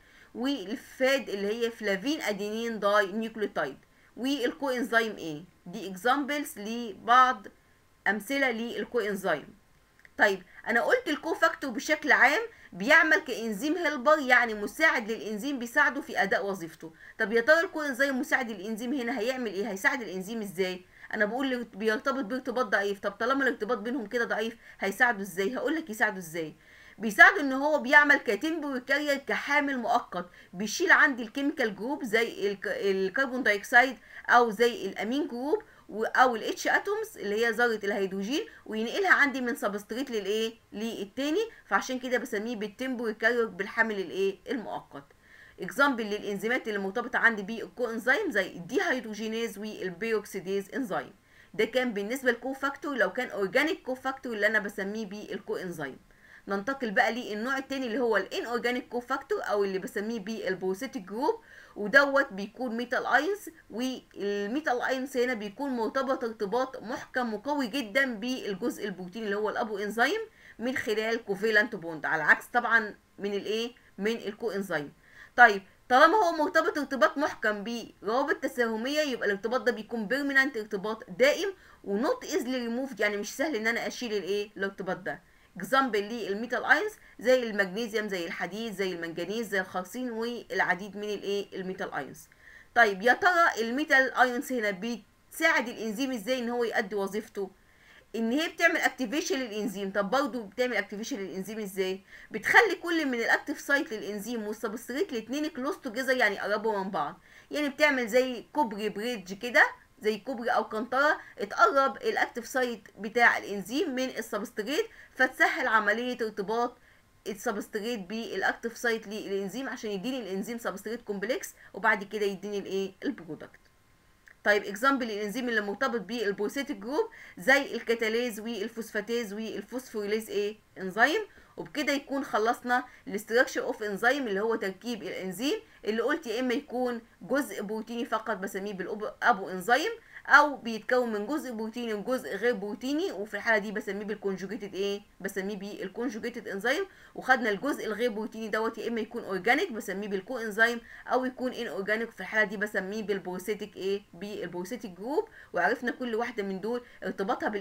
والفاد اللي هي فلافين ادينين داي نيوكليوتايد والكو انزيم ايه دي اكزامبلز لبعض امثله للكو انزيم طيب انا قلت الكو فاكتور بشكل عام بيعمل كانزيم هيلبر يعني مساعد للانزيم بيساعده في اداء وظيفته طب يا ترى الكو انزيم مساعد للانزيم هنا هيعمل ايه هيساعد الانزيم ازاي انا بقول بيرتبط بارتباط ضعيف طب طالما الارتباط بينهم كده ضعيف هيساعده ازاي هقول لك يساعده ازاي بيساعده ان هو بيعمل كتمبر كارير كحامل مؤقت بيشيل عندي الكيميكال جروب زي الكربون دايوكسيد او زي الامين جروب او الاتش اتومز اللي هي ذره الهيدروجين وينقلها عندي من سبستريت للايه للتاني فعشان كده بسميه بالتمبر كارير بالحمل الايه المؤقت اكزامبل للانزيمات اللي مرتبطه عندي بالكو انزيم زي الديهيدروجينيز والبيروكسيديز انزيم ده كان بالنسبه للكو فاكتور لو كان اورجانيك كو فاكتور اللي انا بسميه بيه الكو انزيم ننتقل بقى للنوع التاني اللي هو الان اورجانيك كو فاكتور او اللي بسميه بيه البروسيتيك جروب ودوت بيكون ميتال اينز والميتال اينز هنا بيكون مرتبط ارتباط محكم وقوي جدا بالجزء البروتيني اللي هو الابو انزيم من خلال كوفيلانت بوند على عكس طبعا من الايه من الكو انزيم طيب طالما هو مرتبط ارتباط محكم بروابط تساهميه يبقى الارتباط ده بيكون بيرمننت ارتباط دائم ونوت ايزلي ريموفد يعني مش سهل ان انا اشيل الايه الارتباط ده اكزامبل للميتال اينز زي المغنيسيوم زي الحديد زي المنجنيز زي الخرسين والعديد من الايه الميتال اينز طيب يا ترى الميتال اينز هنا بتساعد الانزيم ازاي ان هو يؤدي وظيفته ان هي بتعمل اكتيفيشن للانزيم طب برضه بتعمل اكتيفيشن للانزيم ازاي بتخلي كل من الاكتيف سايت للانزيم والسبستريت الاثنين كلوز توجذر يعني يقربوا من بعض يعني بتعمل زي كوبري بريدج كده زي كوبري او قنطره اتقرب الاكتيف سايت بتاع الانزيم من السبستريت فتسهل عمليه ارتباط السبستريت بالاكتيف سايت للانزيم عشان يديني الانزيم سبستريت كومبلكس وبعد كده يديني الايه البرودكت طيب اكزامبل الانزيم اللي مرتبط بالبروسيتيك جروب زي الكتاليز والفوسفاتيز والفوسفوريليز ايه انزيم وبكده يكون خلصنا الاستراكشر اوف انزيم اللي هو تركيب الانزيم اللي قلت يا اما يكون جزء بروتيني فقط بسميه بالابو انزيم او بيتكون من جزء بروتيني وجزء غير بروتيني وفي الحاله دي بسميه بالكونجوجيتد ايه بسميه بالكونجوجيتد انزيم وخدنا الجزء الغير بروتيني دوت يا اما يكون اورجانيك بسميه بالكو انزيم او يكون ان اورجانيك في الحاله دي بسميه بالبروسيتيك ايه بالبروسيتيك جروب وعرفنا كل واحده من دول ارتباطها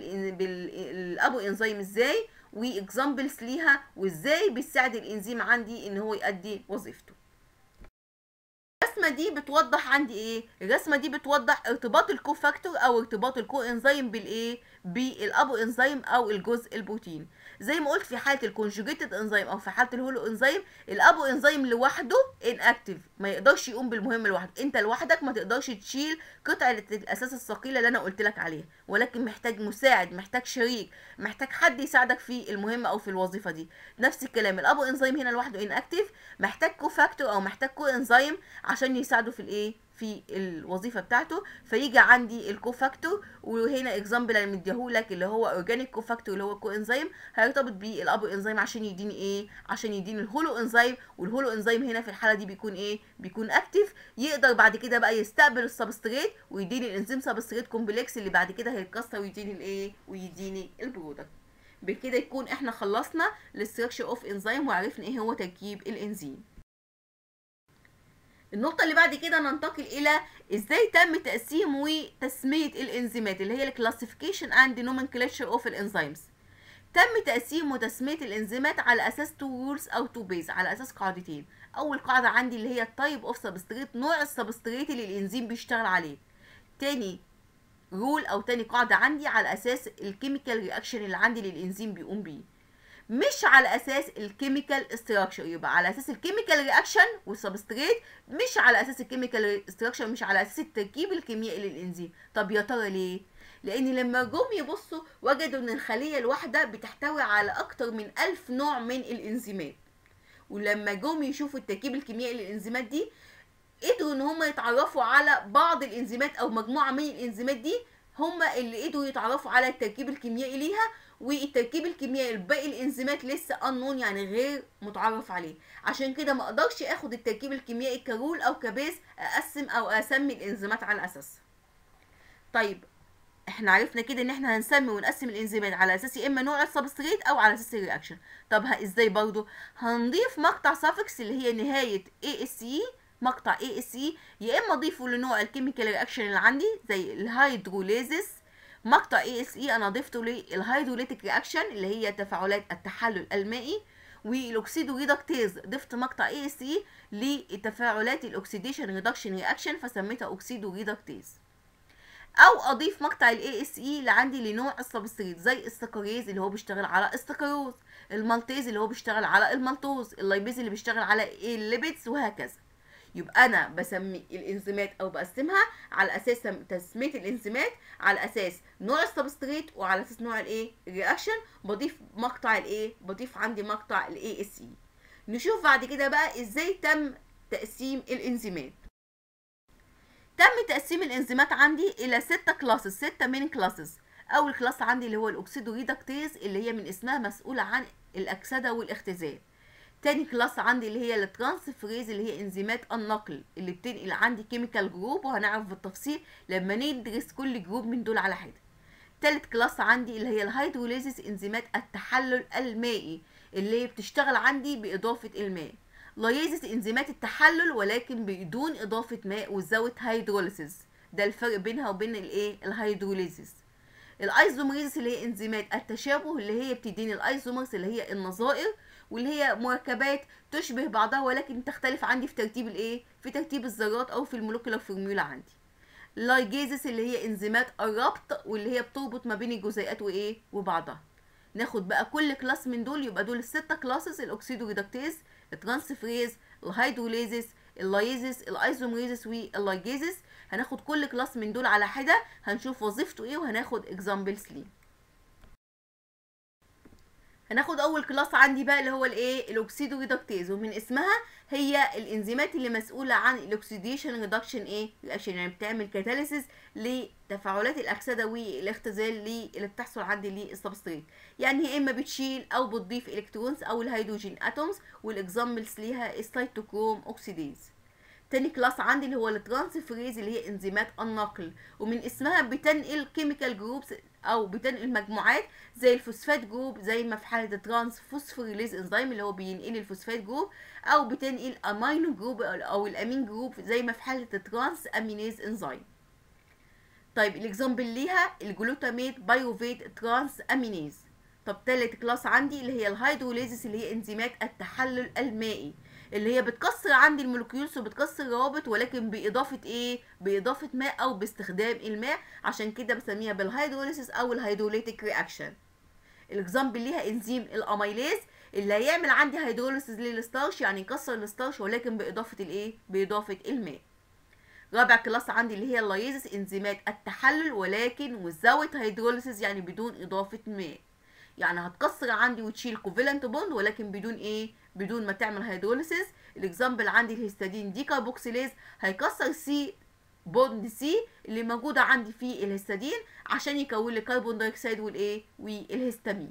بالابو انزيم ازاي واكزامبلز ليها وازاي بتساعد الانزيم عندي ان هو يؤدي وظيفته الرسمه دي بتوضح عندي ايه الرسمه دي بتوضح ارتباط الكو فاكتور او ارتباط الكو انزيم بالايه بالابو انزيم او الجزء البروتين زي ما قلت في حاله الكونجوجيتد انزيم او في حاله الهولو انزيم الابو انزيم لوحده ان اكتف ما يقدرش يقوم بالمهمه لوحده انت لوحدك ما تقدرش تشيل قطعه الاساس الثقيله اللي انا قلت لك عليها ولكن محتاج مساعد محتاج شريك محتاج حد يساعدك في المهمه او في الوظيفه دي نفس الكلام الابو انزيم هنا لوحده ان اكتف محتاج كو فاكتور او محتاج كو انزيم عشان يساعده في الايه في الوظيفه بتاعته فيجي عندي الكو فاكتور وهنا اكزامبل انا مديهولك اللي هو اورجانيك كو فاكتور اللي هو كو انزيم هيرتبط بالابو انزيم عشان يديني ايه عشان يديني الهولو انزيم والهولو انزيم هنا في الحاله دي بيكون ايه بيكون اكتف يقدر بعد كده بقى يستقبل السبستريت ويديني الانزيم سبستريت كومبلكس اللي بعد كده هيتكسر ويديني الايه ويديني البرودكت بكده يكون احنا خلصنا الاستراكشر اوف انزيم وعرفنا ايه هو تركيب الانزيم النقطة اللي بعد كده ننتقل إلى إزاي تم تقسيم وتسمية الإنزيمات اللي هي الكلاسيفيكيشن أند nomenclature أوف الإنزيمز تم تقسيم وتسمية الإنزيمات على أساس تو رولز أو تو بيز على أساس قاعدتين أول قاعدة عندي اللي هي التايب أوف سبستريت نوع السبستريت اللي الإنزيم بيشتغل عليه تاني رول أو تاني قاعدة عندي على أساس الكيميكال رياكشن اللي عندي للإنزيم بيقوم بيه مش على اساس الكيميكال استراكشر يبقى على اساس الكيميكال رياكشن والسبستريت مش على اساس الكيميكال استراكشر مش على اساس التركيب الكيميائي للانزيم طب يا ترى ليه لان لما جم يبصوا وجدوا ان الخليه الواحده بتحتوي على اكتر من ألف نوع من الانزيمات ولما جم يشوفوا التركيب الكيميائي للانزيمات دي قدروا ان هم يتعرفوا على بعض الانزيمات او مجموعه من الانزيمات دي هم اللي قدروا يتعرفوا على التركيب الكيميائي ليها والتركيب الكيميائي لباقي الانزيمات لسه انون يعني غير متعرف عليه عشان كده ما اقدرش اخد التركيب الكيميائي كرول او كبيس اقسم او اسمي الانزيمات على اساسها طيب احنا عرفنا كده ان احنا هنسمي ونقسم الانزيمات على اساس يا اما نوع السبستريت او على اساس الرياكشن طب ازاي برضو هنضيف مقطع سافكس اللي هي نهايه اي اس اي مقطع اي اس اي يا اما اضيفه لنوع الكيميكال رياكشن اللي عندي زي الهيدروليزس مقطع اي اس اي انا ضفته للهيدروليتيك رياكشن اللي هي تفاعلات التحلل المائي والاكسيدو ريدكتيز ضفت مقطع اي اس اي لتفاعلات الاكسيديشن ريدكشن رياكشن فسميتها اكسيدو ريدكتيز او اضيف مقطع الاي اس اي اللي عندي لنوع السبستريت زي السكريز اللي هو بيشتغل على السكروز المالتيز اللي هو بيشتغل على المالتوز اللايبيز اللي بيشتغل على الليبيدز وهكذا يبقى انا بسمي الانزيمات او بقسمها على اساس تسميه الانزيمات على اساس نوع السبستريت وعلى اساس نوع الايه الرياكشن بضيف مقطع الايه بضيف عندي مقطع الاي اس اي نشوف بعد كده بقى ازاي تم تقسيم الانزيمات تم تقسيم الانزيمات عندي الى ستة كلاسز ستة مين كلاسز اول كلاس عندي اللي هو الاكسيدو ريدكتيز اللي هي من اسمها مسؤوله عن الاكسده والاختزال تاني كلاس عندي اللي هي الترانسفريز اللي هي انزيمات النقل اللي بتنقل عندي كيميكال جروب وهنعرف بالتفصيل لما ندرس كل جروب من دول على حده تالت كلاس عندي اللي هي الهيدروليزيس انزيمات التحلل المائي اللي هي بتشتغل عندي باضافه الماء لايزيس انزيمات التحلل ولكن بدون اضافه ماء وزود هيدروليسيس ده الفرق بينها وبين الايه الهيدروليزيس الايزومريز اللي هي انزيمات التشابه اللي هي بتديني الايزومرز اللي هي النظائر واللي هي مركبات تشبه بعضها ولكن تختلف عندي في ترتيب الايه في ترتيب الذرات او في المولكيولار فورمولا عندي لايجيزس اللي هي انزيمات الربط واللي هي بتربط ما بين الجزيئات وايه وبعضها ناخد بقى كل كلاس من دول يبقى دول الستة كلاسز الاكسيدو ريدكتيز الترانسفريز الهيدروليزيس اللايزيس الايزومريزيس واللايجيزس هناخد كل كلاس من دول على حده هنشوف وظيفته ايه وهناخد اكزامبلز ليه هناخد اول كلاس عندي بقى اللي هو الايه الاكسيدو ريدكتيز ومن اسمها هي الانزيمات اللي مسؤوله عن الاكسيديشن ريدكشن ايه رياكشن يعني بتعمل كاتاليسيس لتفاعلات الاكسده والاختزال اللي بتحصل عندي للسبستريت يعني هي اما بتشيل او بتضيف الكترونز او الهيدروجين اتومز والاكزامبلز ليها السيتوكروم اوكسيديز تاني كلاس عندي اللي هو الترانسفريز اللي هي انزيمات النقل ومن اسمها بتنقل كيميكال جروبس او بتنقل مجموعات زي الفوسفات جروب زي ما في حاله الترانس فوسفوريليز انزيم اللي هو بينقل الفوسفات جروب او بتنقل امينو جروب او الامين جروب زي ما في حاله الترانس امينيز انزيم طيب الاكزامبل ليها الجلوتاميت بايروفيت ترانس امينيز طب تالت كلاس عندي اللي هي الهيدروليزيس اللي هي انزيمات التحلل المائي اللي هي بتكسر عندي المولكيولز وبتكسر روابط ولكن باضافه ايه باضافه ماء او باستخدام الماء عشان كده بسميها بالهيدروليسيس او الهيدروليتيك رياكشن الاكزامبل ليها انزيم الاميليز اللي هيعمل عندي هيدروليسيس للستارش يعني يكسر الستارش ولكن باضافه الايه باضافه الماء رابع كلاس عندي اللي هي اللايزس انزيمات التحلل ولكن وزاوت هيدروليسيس يعني بدون اضافه ماء يعني هتكسر عندي وتشيل كوفالنت بوند ولكن بدون ايه بدون ما تعمل هيدروليسيس الاكزامبل عندي الهستادين دي كاربوكسيليز هيكسر سي بوند سي اللي موجوده عندي في الهستادين عشان يكون لي كربون دايوكسيد والايه والهستامين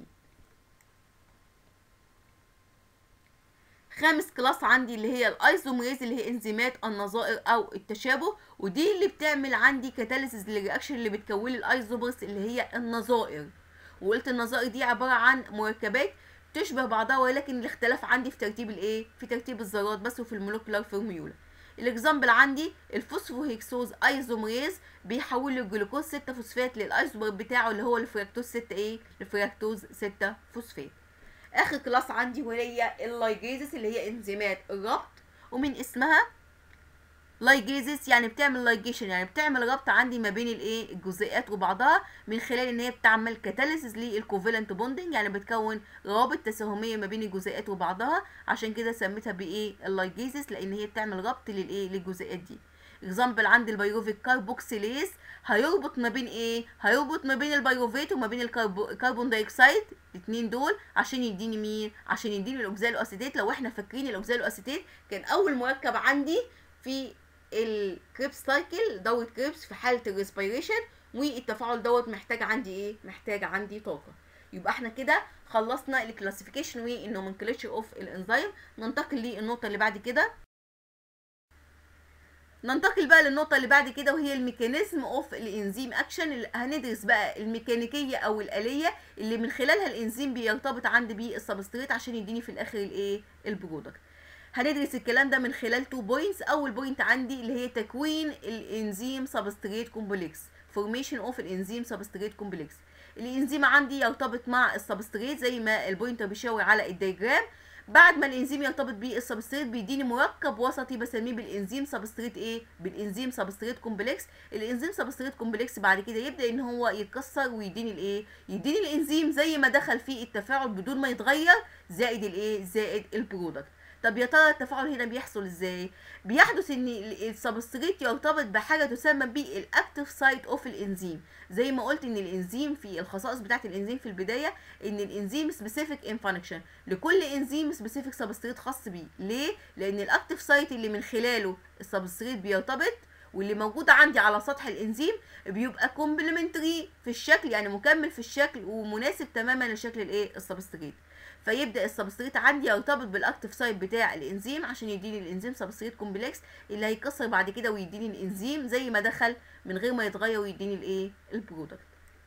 خامس كلاس عندي اللي هي الايزومريز اللي هي انزيمات النظائر او التشابه ودي اللي بتعمل عندي كاتاليسيس للرياكشن اللي بتكون لي الايزومرز اللي هي النظائر وقلت النظائر دي عباره عن مركبات تشبه بعضها ولكن الاختلاف عندي في ترتيب الايه في ترتيب الذرات بس وفي المولكيولار فورميولا الاكزامبل عندي الفوسفوهيكسوز ايزومريز بيحول الجلوكوز 6 فوسفات للايزومر بتاعه اللي هو الفركتوز 6 ايه الفركتوز 6 فوسفات اخر كلاس عندي وهي اللايجيزس اللي هي انزيمات الربط ومن اسمها لايجيزس يعني بتعمل لايجيشن يعني بتعمل ربط عندي ما بين الايه الجزيئات وبعضها من خلال ان هي بتعمل كاتاليسيس للكوفالنت بوندنج يعني بتكون روابط تساهميه ما بين الجزيئات وبعضها عشان كده سميتها بايه اللايجيزس لان هي بتعمل ربط للايه للجزيئات دي اكزامبل عندي البيروفيك كاربوكسيليز هيربط ما بين ايه هيربط ما بين البيروفيت وما بين الكربو- الكربون دايوكسيد الاثنين دول عشان يديني مين عشان يديني الاوكزالو اسيتيت لو احنا فاكرين الاوكزالو اسيتيت كان اول مركب عندي في الكريبس سايكل دورة كريبس في حالة الريسبيريشن والتفاعل دوت محتاج عندي ايه محتاج عندي طاقة يبقى احنا كده خلصنا الكلاسيفيكيشن والنومنكلتشر اوف الانزيم ننتقل للنقطة اللي بعد كده ننتقل بقى للنقطة اللي بعد كده وهي الميكانيزم اوف الانزيم اكشن اللي هندرس بقى الميكانيكية او الآلية اللي من خلالها الانزيم بيرتبط عندي بالسبستريت عشان يديني في الاخر الايه البرودكت هندرس الكلام ده من خلال تو بوينتس اول بوينت عندي اللي هي تكوين الانزيم سبستريت كومبلكس فورميشن اوف الانزيم سبستريت كومبلكس الانزيم عندي يرتبط مع السبستريت زي ما البوينتر بيشاور على الدياجرام بعد ما الانزيم يرتبط بالسبستريت بيديني مركب وسطي بسميه بالانزيم سبستريت ايه بالانزيم سبستريت كومبلكس الانزيم سبستريت كومبلكس بعد كده يبدا ان هو يتكسر ويديني الايه يديني الانزيم زي ما دخل فيه التفاعل بدون ما يتغير زائد الايه زائد البرودكت طب يا ترى التفاعل هنا بيحصل ازاي بيحدث ان ال- السبستريت يرتبط بحاجه تسمى بالاكتيف سايت اوف الانزيم زي ما قلت ان الانزيم في الخصائص بتاعه الانزيم في البدايه ان الانزيم سبيسيفيك ان فانكشن لكل انزيم سبيسيفيك سبستريت خاص بيه ليه لان الاكتيف سايت اللي من خلاله السبستريت بيرتبط واللي موجود عندي على سطح الانزيم بيبقى كومبلمنتري في الشكل يعني مكمل في الشكل ومناسب تماما لشكل الايه السبستريت فيبدا السبستريت عندي يرتبط بالاكتيف سايت بتاع الانزيم عشان يديني الانزيم سبستريت كومبلكس اللي هيكسر بعد كده ويديني الانزيم زي ما دخل من غير ما يتغير ويديني الايه البرودكت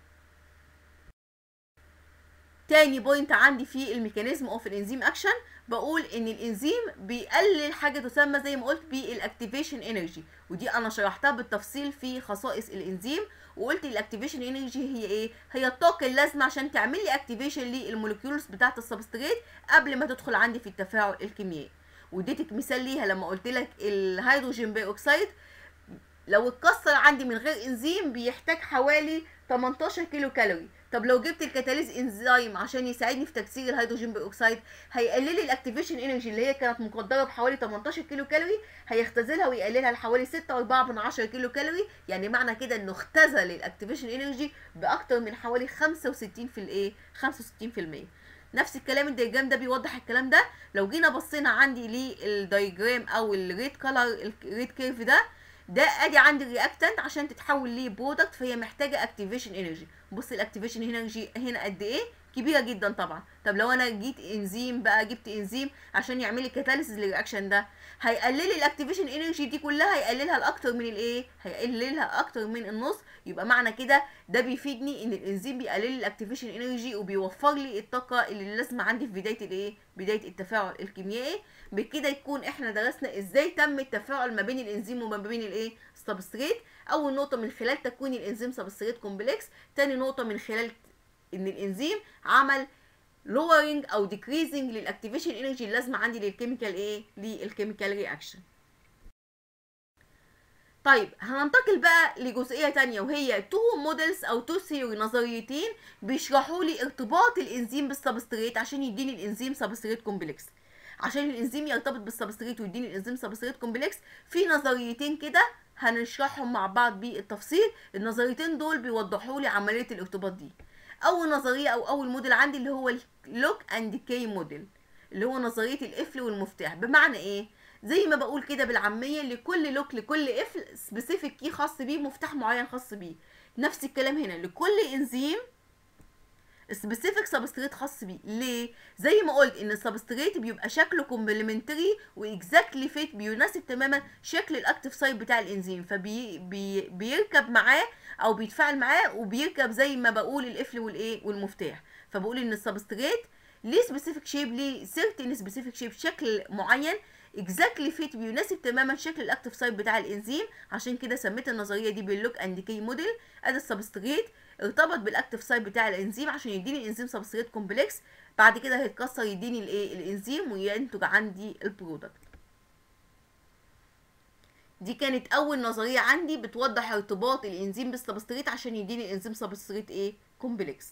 تاني بوينت عندي في الميكانيزم اوف الانزيم اكشن بقول ان الانزيم بيقلل حاجه تسمى زي ما قلت بالاكتيفيشن انرجي ودي انا شرحتها بالتفصيل في خصائص الانزيم وقلت الاكتيفيشن انرجي هي ايه هي الطاقه اللازمه عشان تعمل لي اكتيفيشن للمولكيولز بتاعه السبستريت قبل ما تدخل عندي في التفاعل الكيميائي واديتك مثال ليها لما قلت لك الهيدروجين بيروكسيد لو اتكسر عندي من غير انزيم بيحتاج حوالي 18 كيلو كالوري طب لو جبت الكاتاليز انزيم عشان يساعدني في تكسير الهيدروجين بيروكسيد هيقلل لي الاكتيفيشن انرجي اللي هي كانت مقدره بحوالي 18 كيلو كالوري هيختزلها ويقللها لحوالي 6.4 كيلو كالوري يعني معنى كده انه اختزل الاكتيفيشن انرجي باكتر من حوالي 65 في الايه 65% نفس الكلام الدياجرام ده بيوضح الكلام ده لو جينا بصينا عندي للدايجرام او الريد كلر الريد كيرف ده ده ادي عندي الرياكتنت عشان تتحول لبرودكت فهي محتاجه اكتيفيشن انرجي بص الاكتيفيشن انرجي هنا قد ايه كبيره جدا طبعا طب لو انا جيت انزيم بقى جبت انزيم عشان يعمل لي كاتاليسيس للرياكشن ده هيقلل لي الاكتيفيشن انرجي دي كلها هيقللها لاكتر من الايه هيقللها اكتر من النص يبقى معنى كده ده بيفيدني ان الانزيم بيقلل لي الاكتيفيشن انرجي وبيوفر لي الطاقه اللي لازمه عندي في بدايه الايه بدايه التفاعل الكيميائي بكده يكون احنا درسنا ازاي تم التفاعل ما بين الانزيم وما بين الايه السبستريت اول نقطه من خلال تكوين الانزيم سبستريت كومبلكس تاني نقطه من خلال ان الانزيم عمل lowering او decreasing للاكتيفيشن انرجي اللازمه عندي للكيميكال ايه للكيميكال رياكشن طيب هننتقل بقى لجزئيه تانية وهي تو موديلز او تو ثيوري نظريتين بيشرحوا لي ارتباط الانزيم بالسبستريت عشان يديني الانزيم سبستريت كومبلكس عشان الانزيم يرتبط بالسبستريت ويديني الانزيم سبستريت كومبلكس في نظريتين كده هنشرحهم مع بعض بالتفصيل النظريتين دول بيوضحوا لي عمليه الارتباط دي اول نظريه او اول موديل عندي اللي هو اللوك اند كي موديل اللي هو نظريه القفل والمفتاح بمعنى ايه زي ما بقول كده بالعاميه لكل لوك لكل قفل سبيسيفيك كي خاص بيه مفتاح معين خاص بيه نفس الكلام هنا لكل انزيم سبيسيفيك سبستريت خاص بيه ليه زي ما قلت ان السبستريت بيبقى شكله كومبلمنتري واكزاكتلي فيت بيناسب تماما شكل الاكتيف سايت بتاع الانزيم فبي بي بيركب معاه او بيتفاعل معاه وبيركب زي ما بقول القفل والايه والمفتاح فبقول ان السبستريت ليه سبيسيفيك شيب ليه سيرتين سبيسيفيك شيب شكل معين اكزاكتلي فيت بيناسب تماما شكل الاكتيف سايت بتاع الانزيم عشان كده سميت النظريه دي باللوك اند كي موديل ادي السبستريت ارتبط بالاكتيف سايت بتاع الانزيم عشان يديني الانزيم سبستريت كومبلكس بعد كده هيتكسر يديني الايه الانزيم وينتج عندي البرودكت دي كانت اول نظريه عندي بتوضح ارتباط الانزيم بالسبستريت عشان يديني الانزيم سبستريت ايه كومبلكس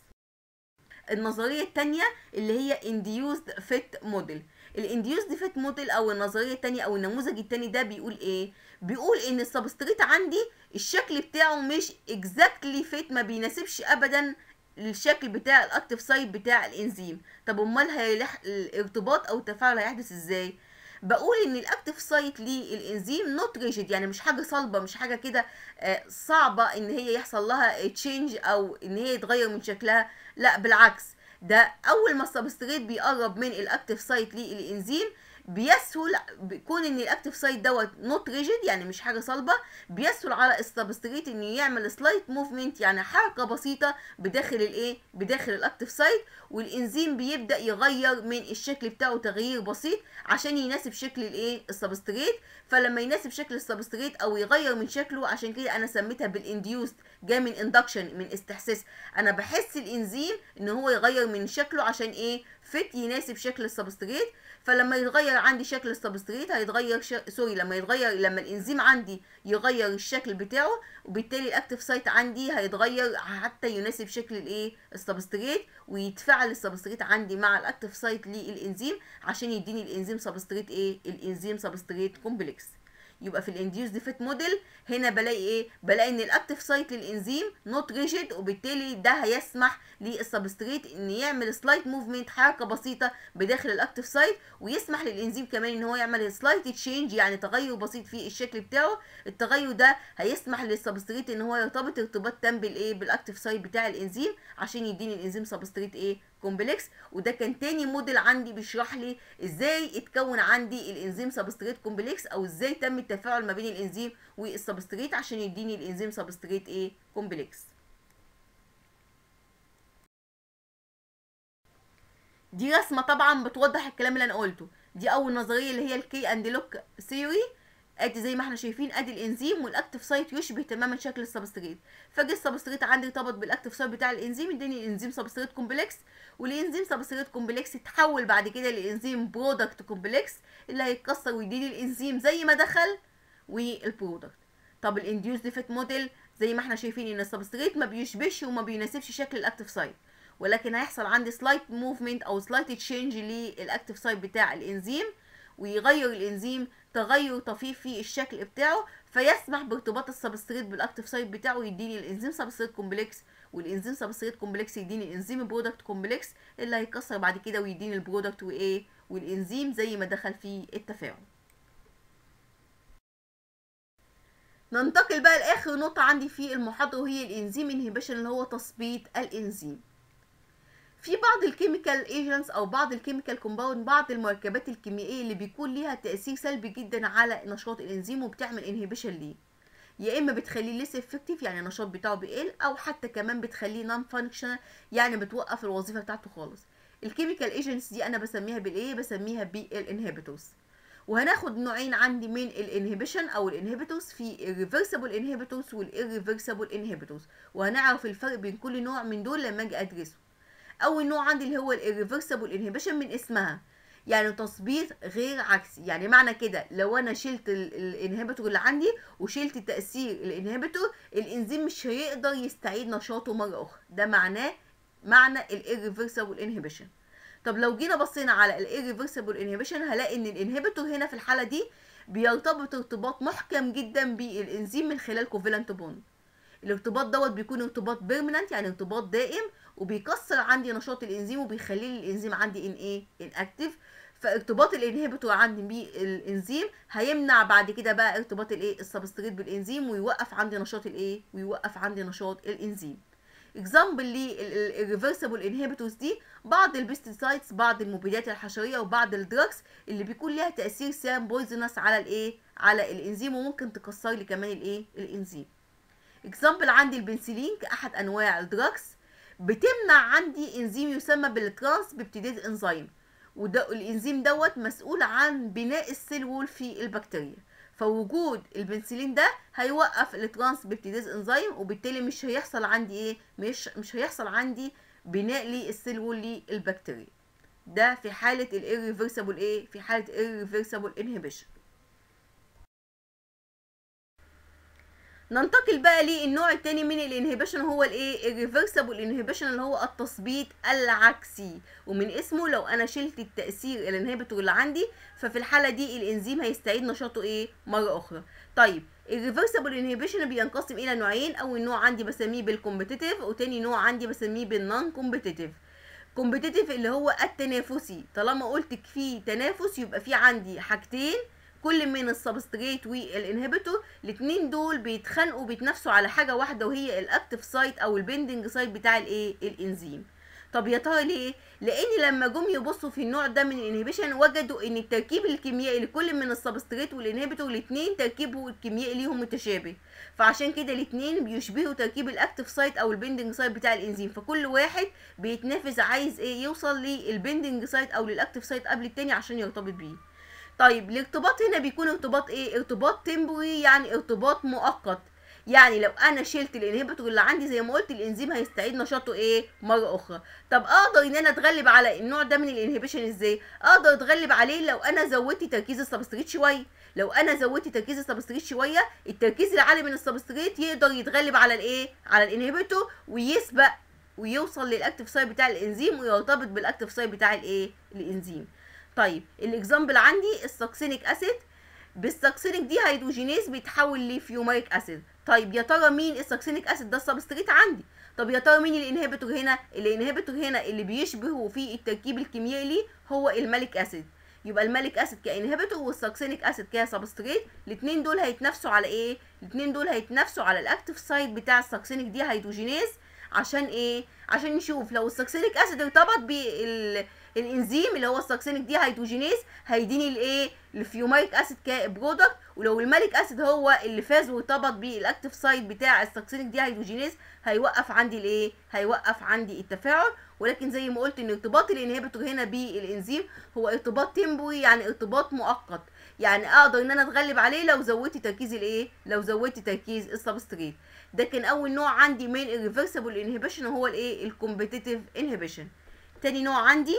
النظريه الثانيه اللي هي induced fit model الانديوسد فيت موديل او النظريه الثانيه او النموذج الثاني ده بيقول ايه بيقول ان السبستريت عندي الشكل بتاعه مش اكزاكتلي فيت ما بيناسبش ابدا الشكل بتاع الاكتيف سايت بتاع الانزيم طب امال هيلح الارتباط او التفاعل هيحدث ازاي بقول ان الاكتيف سايت للانزيم نوت ريجيد يعني مش حاجه صلبه مش حاجه كده صعبه ان هي يحصل لها تشينج او ان هي يتغير من شكلها لا بالعكس ده اول ما السبستريت بيقرب من الاكتيف سايت للانزيم بيسهل بيكون ان الاكتيف سايت دوت نوت ريجيد يعني مش حاجه صلبه بيسهل على السبستريت انه يعمل سلايت موفمنت يعني حركه بسيطه بداخل الايه بداخل الاكتيف سايت والانزيم بيبدا يغير من الشكل بتاعه تغيير بسيط عشان يناسب شكل الايه السبستريت فلما يناسب شكل السبستريت او يغير من شكله عشان كده انا سميتها بالانديوست جاي من اندكشن من استحساس انا بحس الانزيم ان هو يغير من شكله عشان ايه فت يناسب شكل السبستريت فلما يتغير عندي شكل السبستريت هيتغير ش... سوري لما يتغير لما الانزيم عندي يغير الشكل بتاعه وبالتالي الاكتيف سايت عندي هيتغير حتى يناسب شكل الايه السبستريت ويتفاعل السبستريت عندي مع الاكتيف سايت للانزيم عشان يديني الانزيم سبستريت ايه الانزيم سبستريت كومبلكس يبقى في الانديوس ديفيت موديل هنا بلاقي ايه بلاقي ان الاكتيف سايت للانزيم نوت ريجيد وبالتالي ده هيسمح للسبستريت ان يعمل سلايت موفمنت حركه بسيطه بداخل الاكتيف سايت ويسمح للانزيم كمان ان هو يعمل سلايت تشينج يعني تغير بسيط في الشكل بتاعه التغير ده هيسمح للسبستريت ان هو يرتبط ارتباط تام بالايه بالاكتيف سايت بتاع الانزيم عشان يديني الانزيم سبستريت ايه كومبلكس وده كان تاني موديل عندي بيشرح لي ازاي اتكون عندي الانزيم سبستريت كومبلكس او ازاي تم التفاعل ما بين الانزيم والسبستريت عشان يديني الانزيم سبستريت ايه كومبلكس دي رسمه طبعا بتوضح الكلام اللي انا قلته دي اول نظريه اللي هي الكي اند لوك ثيوري ادي زي ما احنا شايفين ادي الانزيم والاكتيف سايت يشبه تماما شكل السبستريت فجه السبستريت عندي ارتبط بالاكتيف سايت بتاع الانزيم اداني الانزيم سبستريت كومبلكس والانزيم سبستريت كومبلكس اتحول بعد كده لانزيم برودكت كومبلكس اللي هيتكسر ويديني الانزيم زي ما دخل والبرودكت طب الانديوس ديفيت موديل زي ما احنا شايفين ان السبستريت ما بيشبهش وما بيناسبش شكل الاكتيف سايت ولكن هيحصل عندي سلايت موفمنت او سلايت تشينج للاكتيف سايت بتاع الانزيم ويغير الانزيم تغير طفيف في الشكل بتاعه فيسمح بارتباط السبستريت بالاكتيف سايت بتاعه يديني الانزيم سبستريت كومبلكس والانزيم سبستريت كومبلكس يديني الانزيم برودكت كومبلكس اللي هيكسر بعد كده ويديني البرودكت وايه والانزيم زي ما دخل في التفاعل ننتقل بقى لاخر نقطه عندي في المحاضره وهي الانزيم انهبيشن اللي هو تثبيط الانزيم في بعض الكيميكال ايجنتس او بعض الكيميكال كومباوند بعض المركبات الكيميائيه اللي بيكون ليها تاثير سلبي جدا على نشاط الانزيم وبتعمل انهبيشن ليه يا اما بتخليه ليس افكتيف يعني النشاط بتاعه بيقل او حتى كمان بتخليه نون فانكشنال يعني بتوقف الوظيفه بتاعته خالص الكيميكال ايجنتس دي انا بسميها بالايه بسميها بالانهبيتورز وهناخد نوعين عندي من الانهبيشن او الانهبيتورز في الريفرسبل انهبيتورز والirreversible انهبيتورز وهنعرف الفرق بين كل نوع من دول لما اجي ادرسه اول نوع عندي اللي هو الirreversible انهبيشن من اسمها يعني تثبيط غير عكسي يعني معنى كده لو انا شلت الانهبيتور اللي عندي وشلت تاثير الانهبيتور الانزيم مش هيقدر يستعيد نشاطه مره اخرى ده معناه معنى الirreversible انهبيشن طب لو جينا بصينا على الirreversible انهبيشن هلاقي ان الانهبيتور هنا في الحاله دي بيرتبط ارتباط محكم جدا بالانزيم من خلال كوفالنت بوند الارتباط دوت بيكون ارتباط بيرمننت يعني ارتباط دائم وبيكسر عندي نشاط الانزيم وبيخلي لي الانزيم عندي ان ايه ان اكتف فارتباط الانهبيتور عندي بالانزيم هيمنع بعد كده بقى ارتباط الايه السبستريت بالانزيم ويوقف عندي نشاط الايه ويوقف عندي نشاط الانزيم اكزامبل للريفرسبل انهبيتورز دي بعض البيستيسايدز بعض المبيدات الحشريه وبعض الدراجز اللي بيكون ليها تاثير سام بويزنس على الايه على الانزيم وممكن تكسر لي كمان الايه الانزيم اكزامبل عندي البنسلين كاحد انواع الدراجز بتمنع عندي انزيم يسمى بالترانس بيبتيديز انزيم وده الانزيم دوت مسؤول عن بناء السيل وول في البكتيريا فوجود البنسلين ده هيوقف الترانس بيبتيديز انزيم وبالتالي مش هيحصل عندي ايه مش مش هيحصل عندي بناء للسيل وول للبكتيريا ده في حاله الirreversible ايه في حاله irreversible inhibition ننتقل بقى للنوع التاني من الانهبيشن هو الايه الريفرسبل انهبيشن اللي هو التثبيط العكسي ومن اسمه لو انا شلت التاثير الانهبيتور اللي عندي ففي الحاله دي الانزيم هيستعيد نشاطه ايه مره اخرى طيب الريفرسبل انهبيشن بينقسم الى نوعين اول نوع عندي بسميه بالكومبتيتيف وتاني نوع عندي بسميه بالنون كومبتيتيف كومبتيتيف اللي هو التنافسي طالما قلت في تنافس يبقى في عندي حاجتين كل من السبستريت والانهبيتور الاثنين دول بيتخانقوا بيتنافسوا على حاجه واحده وهي الاكتف سايت او البندنج سايت بتاع الايه الانزيم طب يا ترى ليه لان لما جم يبصوا في النوع ده من الانهبيشن وجدوا ان التركيب الكيميائي لكل من السبستريت والانهبيتور الاثنين تركيبه الكيميائي ليهم متشابه فعشان كده الاثنين بيشبهوا تركيب الاكتف سايت او البندنج سايت بتاع الانزيم فكل واحد بيتنافس عايز ايه يوصل للبندنج سايت او للاكتف سايت قبل التاني عشان يرتبط بيه طيب الارتباط هنا بيكون ارتباط ايه ارتباط تمبوري يعني ارتباط مؤقت يعني لو انا شلت الانهبيتور اللي عندي زي ما قلت الانزيم هيستعيد نشاطه ايه مره اخرى طب اقدر ان انا اتغلب على النوع ده من الانهبيشن ازاي اقدر اتغلب عليه لو انا زودت تركيز السبستريت شويه لو انا زودت تركيز السبستريت شويه التركيز العالي من السبستريت يقدر يتغلب على الايه على الانهبيتور ويسبق ويوصل للاكتف سايت بتاع الانزيم ويرتبط بالاكتف سايت بتاع الايه الانزيم طيب الاكزامبل عندي الساكسينيك اسيد بالساكسينيك دي هيدروجينيز بيتحول لفيوميك اسيد طيب يا ترى مين الساكسينيك اسيد ده السبستريت عندي طب يا ترى مين الانهبيتور هنا الانهبيتور هنا اللي بيشبهه في التركيب الكيميائي ليه هو الماليك اسيد يبقى الماليك اسيد كانهبيتور والساكسينيك اسيد كسبستريت الاثنين دول هيتنافسوا على ايه الاثنين دول هيتنافسوا على الاكتف سايت بتاع الساكسينيك دي هيدروجينيز عشان ايه عشان نشوف لو الساكسينيك اسيد ارتبط بال الانزيم اللي هو الساكسينيك دي هيدروجينيز هيديني الايه الفيوميك اسيد كبرودكت ولو الماليك اسيد هو اللي فاز وارتبط بالاكتف سايت بتاع الساكسينيك دي هيدروجينيز هيوقف عندي الايه هيوقف عندي التفاعل ولكن زي ما قلت ان ارتباط الانهبيتور هنا بالانزيم هو ارتباط تمبوري يعني ارتباط مؤقت يعني اقدر ان انا اتغلب عليه لو زودت تركيز الايه لو زودت تركيز السبستريت ده كان اول نوع عندي من الريفرسبل انهبيشن هو الايه الكومبتيتيف انهبيشن تاني نوع عندي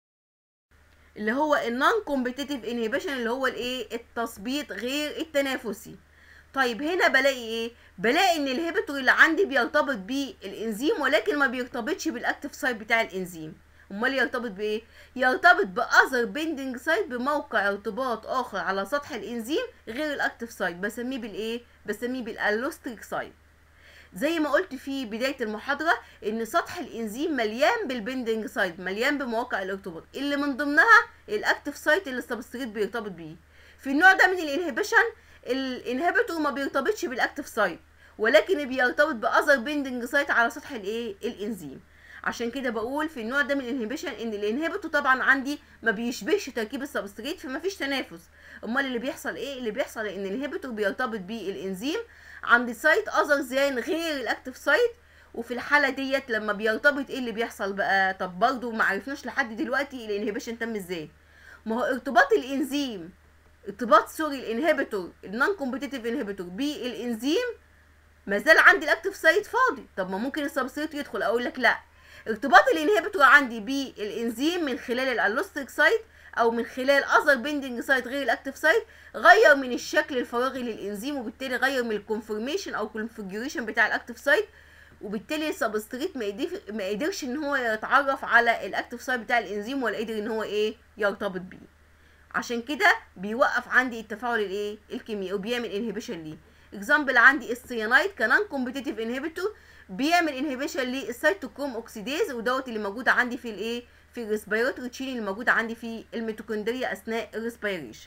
اللي هو النون كومبتيتيف انهبيشن اللي هو الايه التثبيط غير التنافسي طيب هنا بلاقي ايه بلاقي ان الهيبتور اللي عندي بيرتبط بالانزيم ولكن ما بيرتبطش بالاكتف سايت بتاع الانزيم امال يرتبط بايه يرتبط باذر بيندنج سايت بموقع ارتباط اخر على سطح الانزيم غير الاكتف سايت بسميه بالايه بسميه بالالوستريك سايت زي ما قلت في بدايه المحاضره ان سطح الانزيم مليان بالبندنج سايت مليان بمواقع الارتباط اللي من ضمنها الاكتف سايت اللي السبستريت بيرتبط بيه في النوع ده من الانهبيشن الانهبيتور ما بيرتبطش بالاكتف سايت ولكن بيرتبط باذر بندنج سايت على سطح الايه الانزيم عشان كده بقول في النوع ده من الانهبيشن ان الانهبيتور طبعا عندي ما بيشبهش تركيب السبستريت فما فيش تنافس امال اللي بيحصل ايه اللي بيحصل ان الانهبيتور بيرتبط بالانزيم عند سايت اذر زين غير الاكتف سايت وفي الحاله ديت لما بيرتبط ايه اللي بيحصل بقى طب برضه ما عرفناش لحد دلوقتي الانهبيشن تم ازاي ما هو ارتباط الانزيم ارتباط سوري الانهبيتور النون كومبتيتيف انهبيتور بالانزيم ما زال عندي الاكتف سايت فاضي طب ما ممكن السبستريت يدخل اقول لك لا ارتباط الانهبيتور عندي بالانزيم من خلال الالوستريك سايت او من خلال اذر بيندنج سايت غير الاكتف سايت غير من الشكل الفراغي للانزيم وبالتالي غير من الكونفورميشن او الكونفيجريشن بتاع الاكتف سايت وبالتالي السبستريت ما قدر ما قدرش ان هو يتعرف على الاكتف سايت بتاع الانزيم ولا قدر ان هو ايه يرتبط بيه عشان كده بيوقف عندي التفاعل الايه الكيميائي وبيعمل انهبيشن ليه اكزامبل عندي السيانايد كنان كومبتيتيف انهبيتور بيعمل انهبيشن للسيتوكروم اوكسيديز ودوت اللي موجود عندي في الايه في الريسبيراتوري تشين اللي موجود عندي في الميتوكوندريا اثناء الريسبيريشن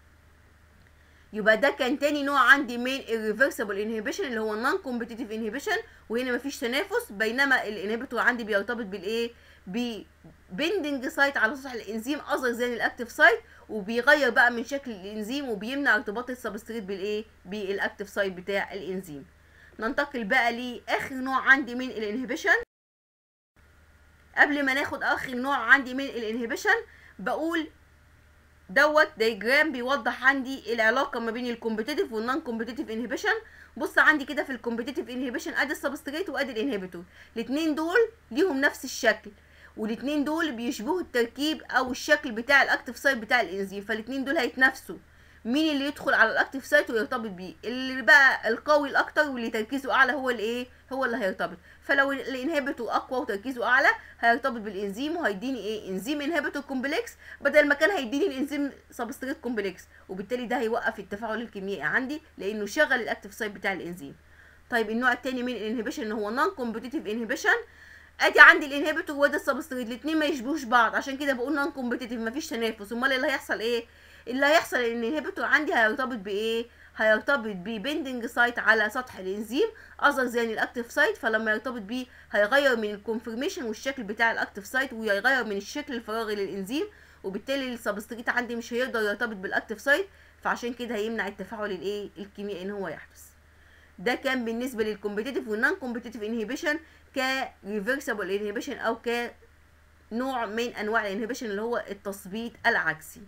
يبقى ده كان تاني نوع عندي من الريفرسبل انهبيشن اللي هو النون كومبتيتيف انهبيشن وهنا مفيش تنافس بينما الانهبيتور عندي بيرتبط بالايه ببندنج سايت على سطح الانزيم اذر زي الاكتف سايت وبيغير بقى من شكل الانزيم وبيمنع ارتباط السبستريت بالايه بالاكتف سايت بتاع الانزيم ننتقل بقى لاخر نوع عندي من الانهبيشن قبل ما ناخد اخر نوع عندي من الانهبيشن بقول دوت دايجرام بيوضح عندي العلاقه ما بين الكومبيتيتيف والنون كومبيتيتيف انهبيشن بص عندي كده في الكومبيتيتيف انهبيشن ادي السبستريت وادي الانهبيتور الاثنين دول ليهم نفس الشكل والاثنين دول بيشبهوا التركيب او الشكل بتاع الاكتيف سايت بتاع الانزيم فالاثنين دول هيتنافسوا مين اللي يدخل على الاكتيف سايت ويرتبط بيه اللي بقى القوي الاكتر واللي تركيزه اعلى هو الايه هو اللي هيرتبط فلو الانهبيتور اقوى وتركيزه اعلى هيرتبط بالانزيم وهيديني ايه انزيم انهبيتور كومبلكس بدل ما كان هيديني الانزيم سبستريت كومبلكس وبالتالي ده هيوقف التفاعل الكيميائي عندي لانه شغل الاكتيف سايت بتاع الانزيم طيب النوع الثاني من الانهبيشن هو نون كومبيتيتيف انهبيشن ادي عندي الانهبيتور وادي السبستريت الاثنين ما يشبهوش بعض عشان كده بقول نون كومبيتيتيف مفيش تنافس امال اللي هيحصل ايه اللي هيحصل ان الانهبيتور عندي هيرتبط بايه هيرتبط ببندنج سايت على سطح الانزيم اذر زي الاكتيف سايت فلما يرتبط بيه هيغير من الكونفرميشن والشكل بتاع الاكتيف سايت ويغير من الشكل الفراغي للانزيم وبالتالي السبستريت عندي مش هيقدر يرتبط بالاكتيف سايت فعشان كده هيمنع التفاعل الايه الكيميائي ان هو يحدث ده كان بالنسبه للكومبيتيتيف والنون كومبيتيتيف انهبيشن كريفرسبل انهبيشن او كنوع من انواع الانهبيشن اللي هو التثبيط العكسي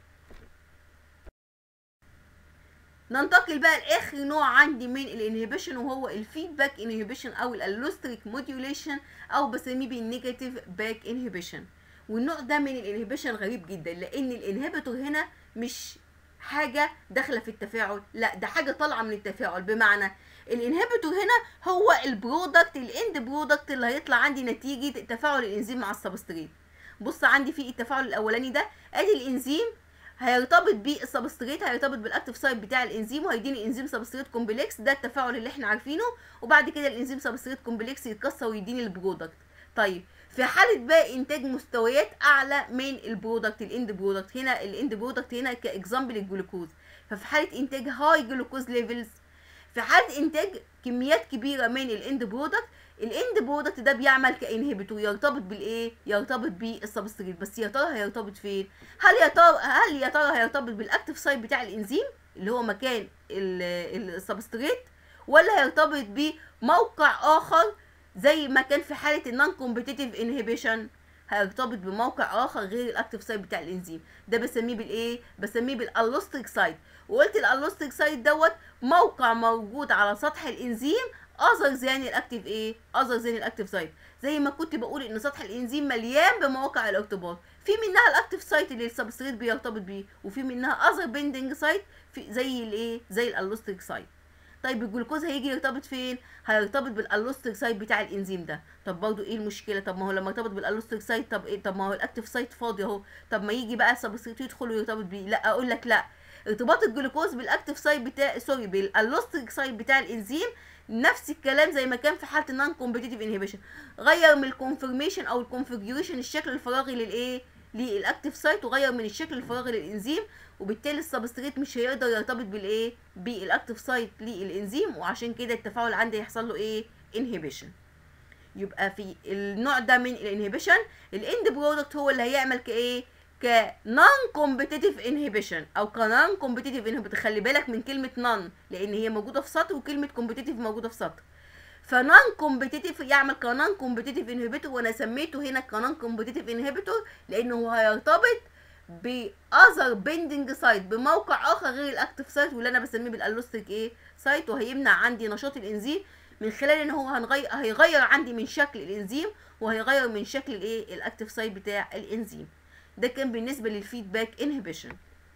ننتقل بقى لاخر نوع عندي من الانهبيشن وهو الفيدباك انهبيشن او الالوستريك موديوليشن او بسميه بالنيجاتيف باك انهبيشن والنوع ده من الانهبيشن غريب جدا لان الانهبيتور هنا مش حاجه داخله في التفاعل لا ده حاجه طالعه من التفاعل بمعنى الانهبيتور هنا هو البرودكت الاند برودكت اللي هيطلع عندي نتيجه تفاعل الانزيم مع السبستريت بص عندي في التفاعل الاولاني ده ادي الانزيم هيرتبط بالسبستريت هيرتبط بالاكتيف سايت بتاع الانزيم وهيديني انزيم سبستريت كومبلكس ده التفاعل اللي احنا عارفينه وبعد كده الانزيم سبستريت كومبلكس يتكسر ويديني البرودكت طيب في حاله بقى انتاج مستويات اعلى من البرودكت الاند برودكت هنا الاند برودكت هنا كاكزامبل الجلوكوز ففي حاله انتاج هاي جلوكوز ليفلز في حاله انتاج كميات كبيره من الاند برودكت الاند برودكت ده بيعمل كانهبيتور يرتبط بالايه يرتبط بالسبستريت بس يا ترى هيرتبط فين هل يا ترى هل يا ترى هيرتبط بالاكتيف سايت بتاع الانزيم اللي هو مكان السبستريت ولا هيرتبط بموقع اخر زي ما كان في حاله النون كومبيتيتيف انهبيشن هيرتبط بموقع اخر غير الاكتيف سايت بتاع الانزيم ده بسميه بالايه بسميه بالالوستريك سايت وقلت الالوستريك سايت دوت موقع موجود على سطح الانزيم اذر زان الاكتيف ايه اذر زان الاكتيف سايت زي ما كنت بقول ان سطح الانزيم مليان بمواقع الارتباط في منها الاكتيف سايت اللي السبستريت بيرتبط بيه وفي منها اذر بيندنج سايت في زي الايه زي الالوستريك سايت طيب الجلوكوز هيجي يرتبط فين هيرتبط بالالوستريك سايت بتاع الانزيم ده طب برضه ايه المشكله طب ما هو لما يرتبط بالالوستريك سايت طب ايه طب ما هو الاكتيف سايت فاضي اهو طب ما يجي بقى السبستريت يدخل ويرتبط بيه لا اقول لك لا ارتباط الجلوكوز بالاكتيف سايت بتاع سوري بالالوستريك سايت بتاع الانزيم نفس الكلام زي ما كان في حاله النون كومبيتيتيف انهبيشن غير من الكونفرميشن او الكونفيجريشن الشكل الفراغي للايه للاكتيف سايت وغير من الشكل الفراغي للانزيم وبالتالي السبستريت مش هيقدر يرتبط بالايه بالاكتيف سايت للانزيم وعشان كده التفاعل عندي يحصل له ايه انهبيشن يبقى في النوع ده من الانهبيشن الاند برودكت هو اللي هيعمل كايه كنون كومبيتيتيف انهبيشن او كنون كومبيتيتيف انهبيتور خلي بالك من كلمه نون لان هي موجوده في سطر وكلمه كومبيتيتيف موجوده في سطر فنون كومبيتيتيف يعمل كنون كومبيتيتيف انهبيتور وانا سميته هنا كنون كومبيتيتيف انهبيتور لانه هو هيرتبط باذر بيندنج سايت بموقع اخر غير الاكتيف سايت واللي انا بسميه بالالوستيك ايه سايت وهيمنع عندي نشاط الانزيم من خلال ان هو هنغير هيغير عندي من شكل الانزيم وهيغير من شكل الايه الاكتيف سايت بتاع الانزيم ده كان بالنسبه للفيدباك انهبيشن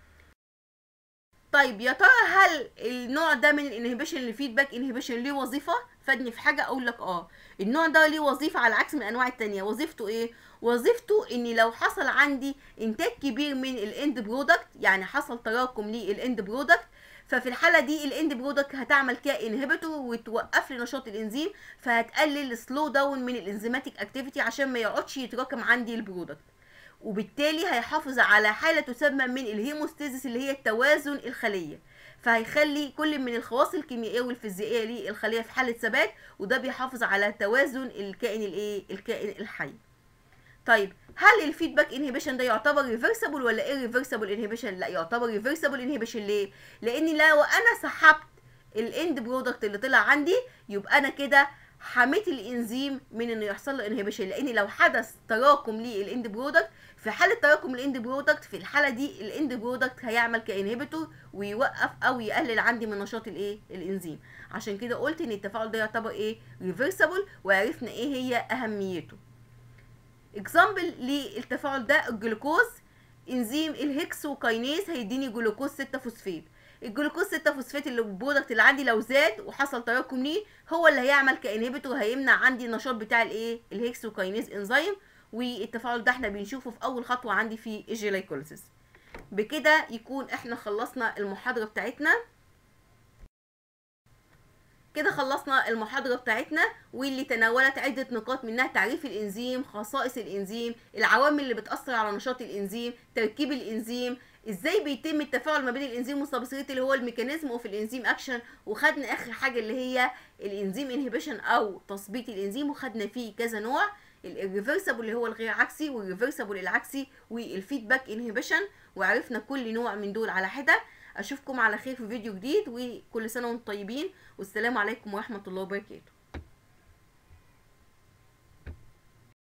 طيب يا ترى هل النوع ده من الانهبيشن الفيدباك انهبيشن ليه وظيفه فادني في حاجه اقول لك اه النوع ده ليه وظيفه على عكس من الانواع التانية وظيفته ايه وظيفته ان لو حصل عندي انتاج كبير من الاند برودكت يعني حصل تراكم للاند برودكت ففي الحاله دي الاند برودكت هتعمل كانهبيتور وتوقف لي نشاط الانزيم فهتقلل سلو داون من الانزيماتيك اكتيفيتي عشان ما يقعدش يتراكم عندي البرودكت وبالتالي هيحافظ على حالة تسمى من الهيموستيزيس اللي هي التوازن الخلية فهيخلي كل من الخواص الكيميائية والفيزيائية للخلية في حالة ثبات وده بيحافظ على توازن الكائن الايه الكائن الحي طيب هل الفيدباك انهبيشن ده يعتبر ريفرسبل ولا ايه ريفرسبل انهبيشن لا يعتبر ريفرسبل انهبيشن ليه لان لو انا سحبت الاند برودكت اللي طلع عندي يبقى انا كده حميت الانزيم من انه يحصل له انهبيشن لان لو حدث تراكم للاند برودكت في حاله تراكم الاند برودكت في الحاله دي الاند برودكت هيعمل كانهبيتور ويوقف او يقلل عندي من نشاط الايه الانزيم عشان كده قلت ان التفاعل ده يعتبر ايه ريفرسبل وعرفنا ايه هي اهميته اكزامبل للتفاعل ده الجلوكوز انزيم الهكسوكاينيز هيديني جلوكوز 6 فوسفات الجلوكوز 6 فوسفات اللي البرودكت اللي عندي لو زاد وحصل تراكم ليه هو اللي هيعمل كانهبيتور هيمنع عندي النشاط بتاع الايه الهكسوكاينيز انزيم والتفاعل ده احنا بنشوفه في اول خطوه عندي في الجلايكوليسيس بكده يكون احنا خلصنا المحاضره بتاعتنا كده خلصنا المحاضرة بتاعتنا واللي تناولت عدة نقاط منها تعريف الإنزيم خصائص الإنزيم العوامل اللي بتأثر على نشاط الإنزيم تركيب الإنزيم ازاي بيتم التفاعل ما بين الانزيم والسبستريت اللي هو الميكانيزم اوف الانزيم اكشن وخدنا اخر حاجه اللي هي الانزيم انهبيشن او تثبيط الانزيم وخدنا فيه كذا نوع الريفرسبل اللي هو الغير عكسي والريفرسبل العكسي والفيدباك انهبيشن وعرفنا كل نوع من دول على حده اشوفكم على خير في فيديو جديد وكل سنه وانتم طيبين والسلام عليكم ورحمه الله وبركاته